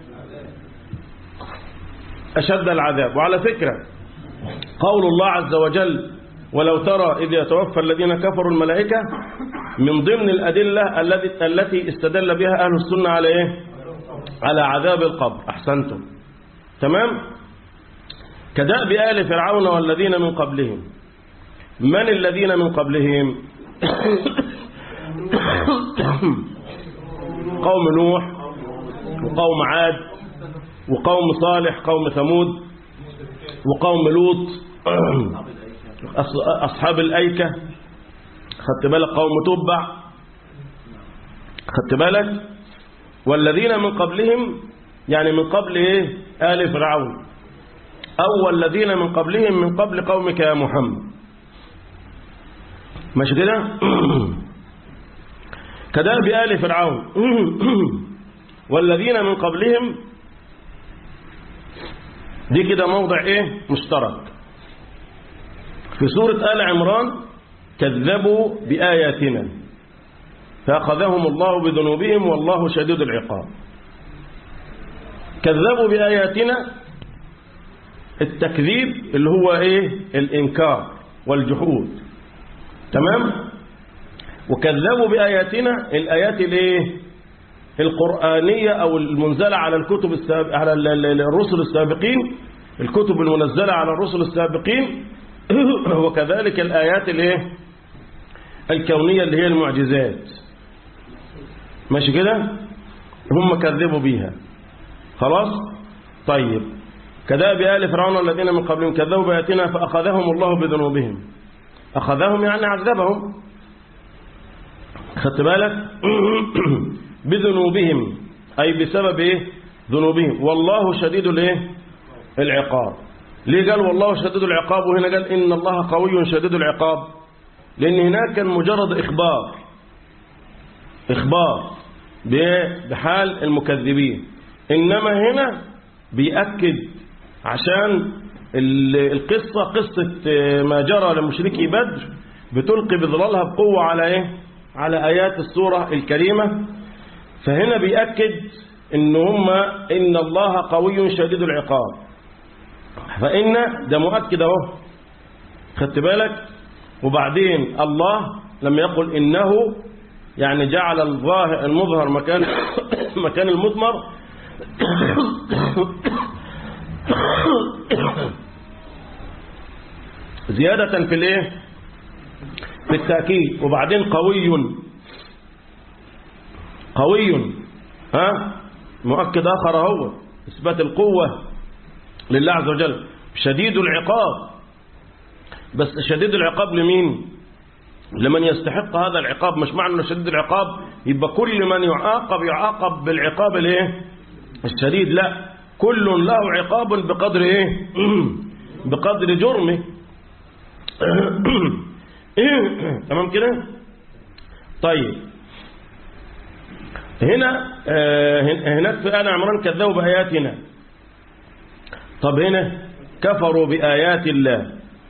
أشد العذاب وعلى فكرة قول الله عز وجل ولو ترى إذ يتوفى الذين كفروا الملائكة من ضمن الأدلة التي التي استدل بها أهل السنة على إيه على عذاب القبر أحسنتم تمام كدأب آل فرعون والذين من قبلهم من الذين من قبلهم قوم نوح وقوم عاد وقوم صالح قوم ثمود وقوم لوط أصحاب الأيكة خدت بالك قوم تبع خدت بالك والذين من قبلهم يعني من قبل إيه آل فرعون أو الذين من قبلهم من قبل قومك يا محمد ماشي كده كداب آل فرعون والذين من قبلهم دي كده موضع ايه مشترك في سورة آل عمران كذبوا بآياتنا فأخذهم الله بذنوبهم والله شديد العقاب كذبوا بآياتنا التكذيب اللي هو ايه الإنكار والجحود تمام وكذبوا بآياتنا الآيات الايه القرآنية أو المنزلة على الكتب السابق على الرسل السابقين الكتب المنزلة على الرسل السابقين وكذلك الآيات الايه الكونية اللي هي المعجزات ماشي كده هم كذبوا بيها خلاص طيب كذاب آل فرعون الذين من قبلهم كذبوا بآياتنا فأخذهم الله بذنوبهم أخذهم يعني عذبهم خدت بالك بذنوبهم أي بسبب إيه ذنوبهم والله شديد الإيه العقاب ليه قال والله شديد العقاب وهنا قال إن الله قوي شديد العقاب لأن هناك كان مجرد إخبار إخبار بحال المكذبين إنما هنا بيأكد عشان القصة قصة ما جرى لمشركي بدر بتلقي بظلالها بقوة على إيه على آيات السورة الكريمة فهنا بيأكد إن هم إن الله قوي شديد العقاب فإن ده مؤكد أهو خدت بالك وبعدين الله لما يقول إنه يعني جعل الظاهر المظهر مكان مكان المضمر زيادة في الايه في التأكيد وبعدين قوي قوي ها مؤكد آخر هو إثبات القوة لله عز وجل شديد العقاب بس شديد العقاب لمين لمن يستحق هذا العقاب مش معنى انه شديد العقاب يبقى كل من يعاقب يعاقب بالعقاب الايه الشديد لا كل له عقاب بقدر ايه بقدر جرمه تمام كده طيب هنا هناك في آل عمران كذبوا بآياتنا طب هنا كفروا بآيات الله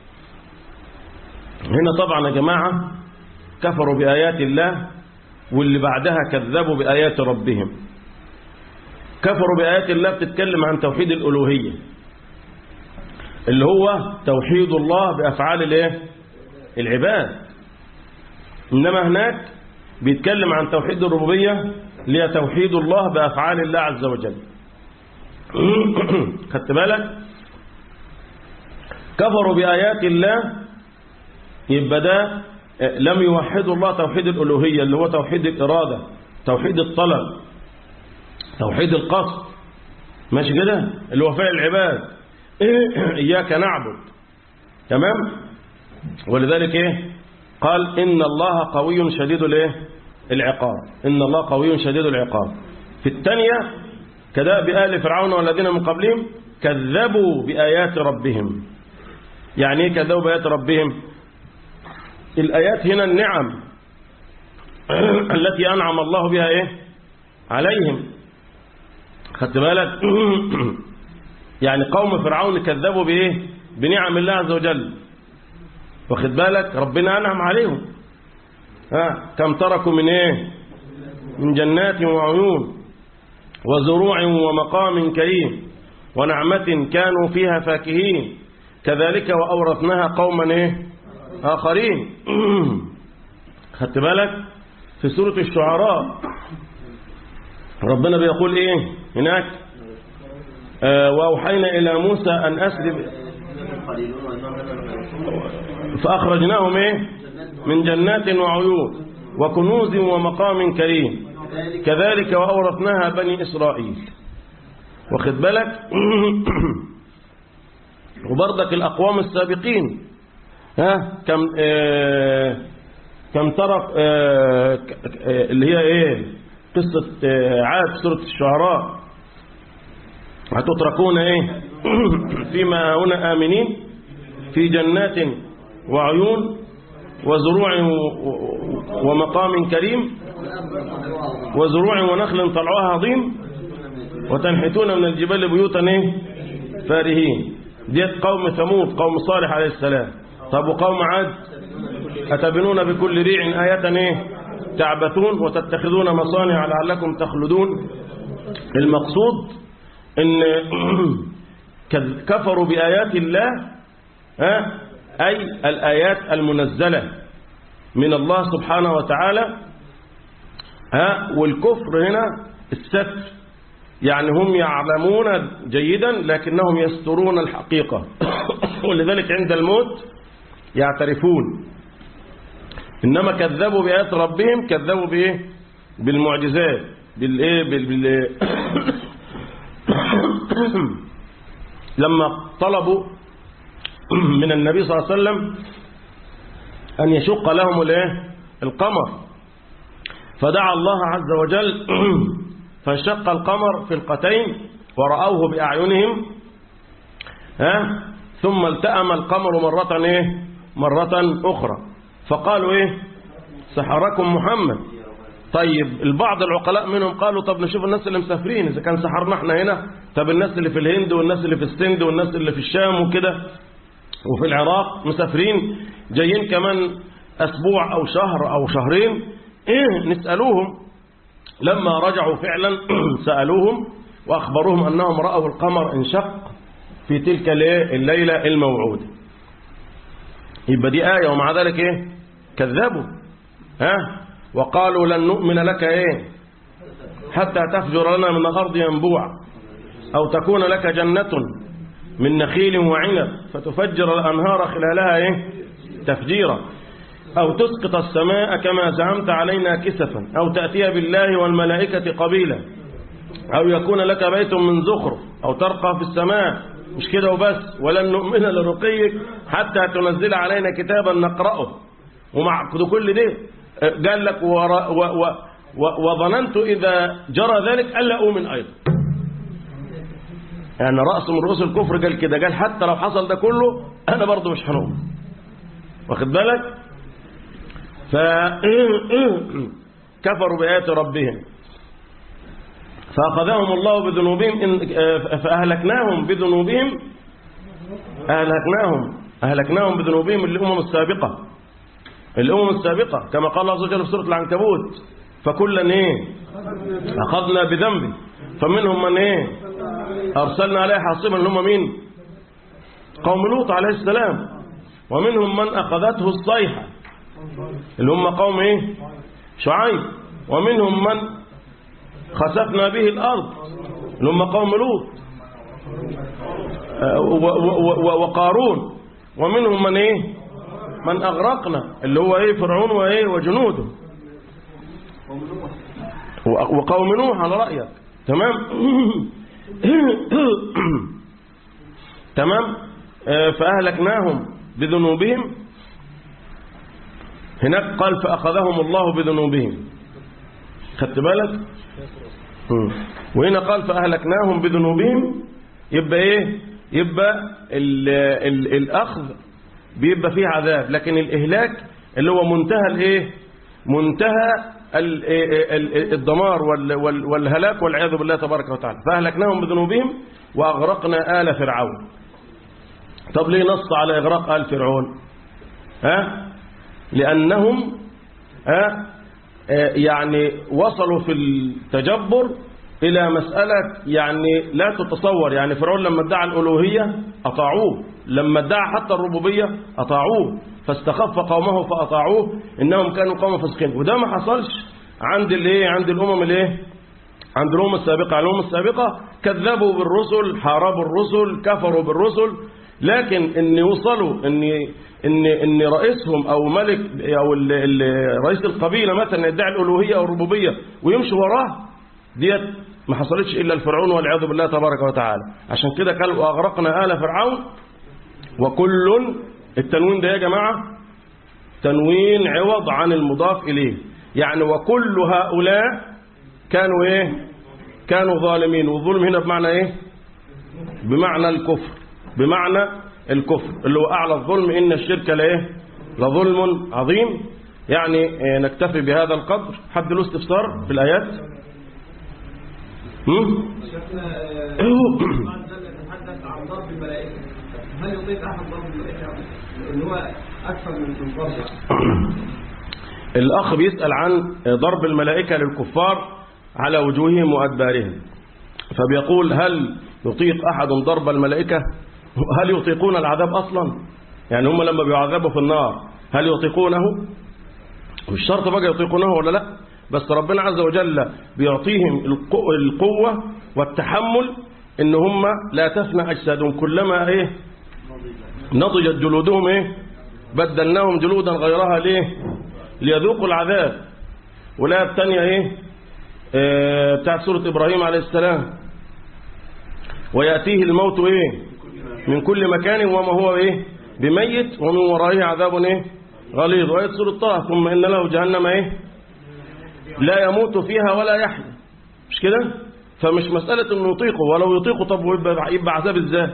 هنا طبعا يا جماعة كفروا بآيات الله واللي بعدها كذبوا بآيات ربهم كفروا بآيات الله بتتكلم عن توحيد الألوهية اللي هو توحيد الله بأفعال الايه العباد إنما هناك بيتكلم عن توحيد الربوبية اللي هي توحيد الله بأفعال الله عز وجل خدت بالك كفروا بآيات الله يبقى ده لم يوحدوا الله توحيد الألوهية اللي هو توحيد الإرادة توحيد الطلب توحيد القصد ماشي كده اللي هو فعل العباد إياك نعبد تمام ولذلك إيه قال إن الله قوي شديد الايه العقاب إن الله قوي شديد العقاب في الثانية كذاب آل فرعون والذين من قبلهم كذبوا بآيات ربهم يعني ايه كذبوا بآيات ربهم الآيات هنا النعم التي أنعم الله بها إيه عليهم خدت بالك يعني قوم فرعون كذبوا بإيه بنعم الله عز وجل واخد بالك ربنا أنعم عليهم ها كم تركوا من إيه من جنات وعيون وزروع ومقام كريم ونعمة كانوا فيها فاكهين كذلك وأورثناها قوما إيه آخرين خدت بالك في سورة الشعراء ربنا بيقول إيه هناك آه وأوحينا إلى موسى أن أسلم فأخرجناهم إيه من جنات وعيون وكنوز ومقام كريم كذلك وأورثناها بني إسرائيل واخد بالك وبرضك الأقوام السابقين ها كم آه كم ترك آه اللي هي ايه قصة آه عاد سورة الشعراء هتتركون ايه فيما هنا آمنين في جنات وعيون وزروع ومقام كريم وزروع ونخل طلعها عظيم وتنحتون من الجبال بيوتا ايه فارهين ديت قوم ثمود قوم صالح عليه السلام طب وقوم عاد أتبنون بكل ريع آية ايه تعبثون وتتخذون مصانع لعلكم تخلدون المقصود ان كفروا بآيات الله ها أي الآيات المنزلة من الله سبحانه وتعالى ها والكفر هنا الستر يعني هم يعلمون جيدا لكنهم يسترون الحقيقة ولذلك عند الموت يعترفون إنما كذبوا بآيات ربهم كذبوا بإيه بالمعجزات بالإيه بال... بال... لما طلبوا من النبي صلى الله عليه وسلم أن يشق لهم الايه القمر فدعا الله عز وجل فانشق القمر فرقتين ورأوه بأعينهم ها ثم التأم القمر مرة ايه مرة أخرى فقالوا ايه سحركم محمد طيب البعض العقلاء منهم قالوا طب نشوف الناس اللي مسافرين إذا كان سحرنا احنا هنا طب الناس اللي في الهند والناس اللي في السند والناس اللي في الشام وكده وفي العراق مسافرين جايين كمان أسبوع أو شهر أو شهرين إيه نسألوهم لما رجعوا فعلا سألوهم وأخبروهم أنهم رأوا القمر انشق في تلك الليلة الموعودة يبقى دي آية ومع ذلك إيه كذبوا ها وقالوا لن نؤمن لك إيه حتى تفجر لنا من الأرض ينبوع أو تكون لك جنة من نخيل وعنب فتفجر الأنهار خلالها إيه تفجيرا أو تسقط السماء كما زعمت علينا كسفا أو تأتي بالله والملائكة قبيلا أو يكون لك بيت من زخرف أو ترقى في السماء مش كده وبس ولن نؤمن لرقيك حتى تنزل علينا كتابا نقرأه ومع كل ده قال لك و و و وظننت إذا جرى ذلك ألا أؤمن أيضا يعني رأس من رؤوس الكفر قال كده قال حتى لو حصل ده كله أنا برضه مش هنؤمن واخد بالك فكفروا بآيات ربهم فأخذهم الله بذنوبهم فأهلكناهم بذنوبهم أهلكناهم أهلكناهم بذنوبهم الأمم السابقة الأمم السابقة كما قال الله عز وجل في سورة العنكبوت فكلا إيه أخذنا بذنبه فمنهم من إيه أرسلنا عليه حاصبا اللي هم مين قوم لوط عليه السلام ومنهم من أخذته الصيحة اللي هم قوم إيه شعيب ومنهم من خسفنا به الأرض اللي هم قوم لوط وقارون ومنهم من إيه من أغرقنا اللي هو إيه فرعون وإيه وجنوده وقوم نوح على رأيك تمام تمام فأهلكناهم بذنوبهم هناك قال فأخذهم الله بذنوبهم خدت بالك وهنا قال فأهلكناهم بذنوبهم يبقى ايه يبقى ال ال الأخذ بيبقى فيه عذاب لكن الإهلاك اللي هو منتهى الايه منتهى الدمار والهلاك والعياذ بالله تبارك وتعالى فأهلكناهم بذنوبهم وأغرقنا آل فرعون طب ليه نص على إغراق آل فرعون ها لأنهم ها يعني وصلوا في التجبر إلى مسألة يعني لا تتصور يعني فرعون لما ادعى الألوهية أطاعوه لما ادعى حتى الربوبية أطاعوه فاستخف قومه فأطاعوه إنهم كانوا قوم فاسقين وده ما حصلش عند الايه عند الأمم الايه عند الأمم السابقة الأمم السابقة كذبوا بالرسل حاربوا الرسل كفروا بالرسل لكن ان يوصلوا ان ان ان رئيسهم او ملك او ال ال رئيس القبيله مثلا يدعي الالوهيه او الربوبيه ويمشي وراه ديت ما حصلتش الا الفرعون والعياذ بالله تبارك وتعالى عشان كده قال واغرقنا ال فرعون وكل التنوين ده يا جماعه تنوين عوض عن المضاف اليه يعني وكل هؤلاء كانوا ايه كانوا ظالمين والظلم هنا بمعنى ايه بمعنى الكفر بمعنى الكفر اللي هو أعلى الظلم إن الشرك لإيه لظلم عظيم يعني نكتفي بهذا القدر حد له استفسار في الآيات نتحدث عن ضرب الملائكة هل يطيق أحد ضرب الملائكة اللي هو أكثر من ضرب الأخ بيسأل عن ضرب الملائكة للكفار على وجوههم وأدبارهم فبيقول هل يطيق أحد ضرب الملائكة هل يطيقون العذاب أصلا يعني هم لما بيعذبوا في النار هل يطيقونه مش شرط بقى يطيقونه ولا لا بس ربنا عز وجل بيعطيهم القو- القوة والتحمل ان هم لا تفنى اجسادهم كلما ايه نضجت جلودهم ايه بدلناهم جلودا غيرها ليه ليذوقوا العذاب والآية الثانية ايه آه بتاعت سورة ابراهيم عليه السلام ويأتيه الموت ايه من كل مكان وما هو ايه بميت ومن ورائه عذاب ايه غليظ وآية سورة طه ثم إن له جهنم ايه لا يموت فيها ولا يحيا مش كده فمش مسألة انه يطيقه ولو يطيقه طب يبقى, يبقى عذاب ازاي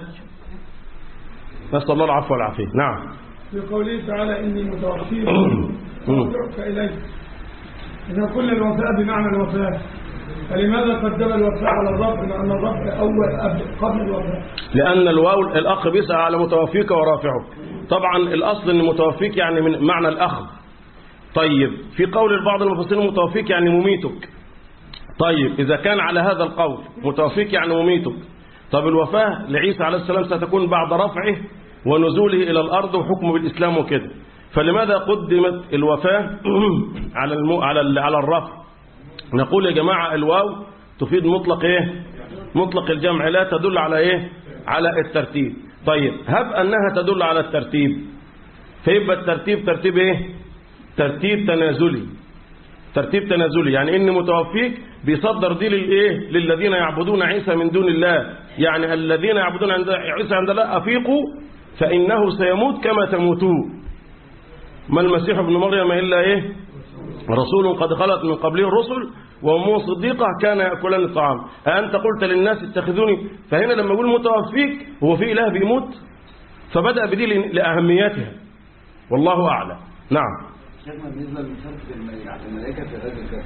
نسأل الله العفو والعافية نعم في قوله تعالى إني متوفيك ورجعك إليك إن كل الوفاء بمعنى الوفاء فلماذا قدم الوفاء على الرفع لأن الرفع أول قبل- قبل الوفاء لأن الواو الأخ بيسأل على متوفيك ورافعك طبعا الأصل أن متوفيك يعني من معنى الأخذ طيب في قول البعض المفسرين متوفيك يعني مميتك طيب إذا كان على هذا القول متوفيك يعني مميتك طب الوفاة لعيسى عليه السلام ستكون بعد رفعه ونزوله إلى الأرض وحكمه بالإسلام وكده فلماذا قدمت الوفاة على المو... على ال... على الرفع نقول يا جماعة الواو تفيد مطلق ايه مطلق الجمع لا تدل على ايه على الترتيب طيب هب انها تدل على الترتيب فيبقى الترتيب ترتيب ايه ترتيب تنازلي ترتيب تنازلي يعني ان متوفيك بيصدر دي للايه للذين يعبدون عيسى من دون الله يعني الذين يعبدون عند عيسى عند الله افيقوا فانه سيموت كما تموتون ما المسيح ابن مريم الا ايه رسول قد خلت من قبله الرسل وأمه صديقة كان يأكلان الطعام أنت قلت للناس اتخذوني فهنا لما يقول متوفيك هو في إله بيموت فبدأ بدي لأهميتها والله أعلم نعم شيخنا بالنسبة لمشاركة الملائكة الملائكة في غزة الكهف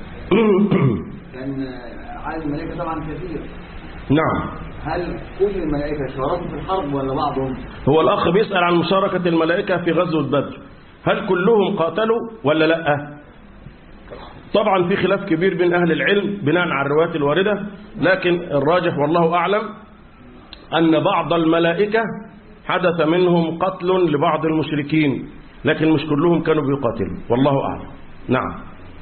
كان عدد الملائكة طبعا كثير نعم هل كل الملائكة شاركوا في الحرب ولا بعضهم؟ هو الأخ بيسأل عن مشاركة الملائكة في غزوة بدر هل كلهم قاتلوا ولا لا طبعا في خلاف كبير بين أهل العلم بناء على الروايات الواردة لكن الراجح والله أعلم أن بعض الملائكة حدث منهم قتل لبعض المشركين لكن مش كلهم كانوا بيقاتلوا والله أعلم نعم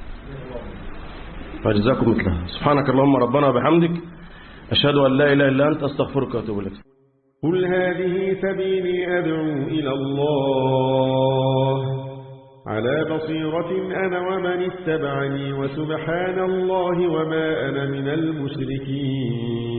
فجزاكم مثلها سبحانك اللهم ربنا وبحمدك أشهد أن لا إله إلا أنت أستغفرك وأتوب إليك قل هذه سبيلي أدعو إلى الله على بصيرة أنا ومن اتبعني وسبحان الله وما أنا من المشركين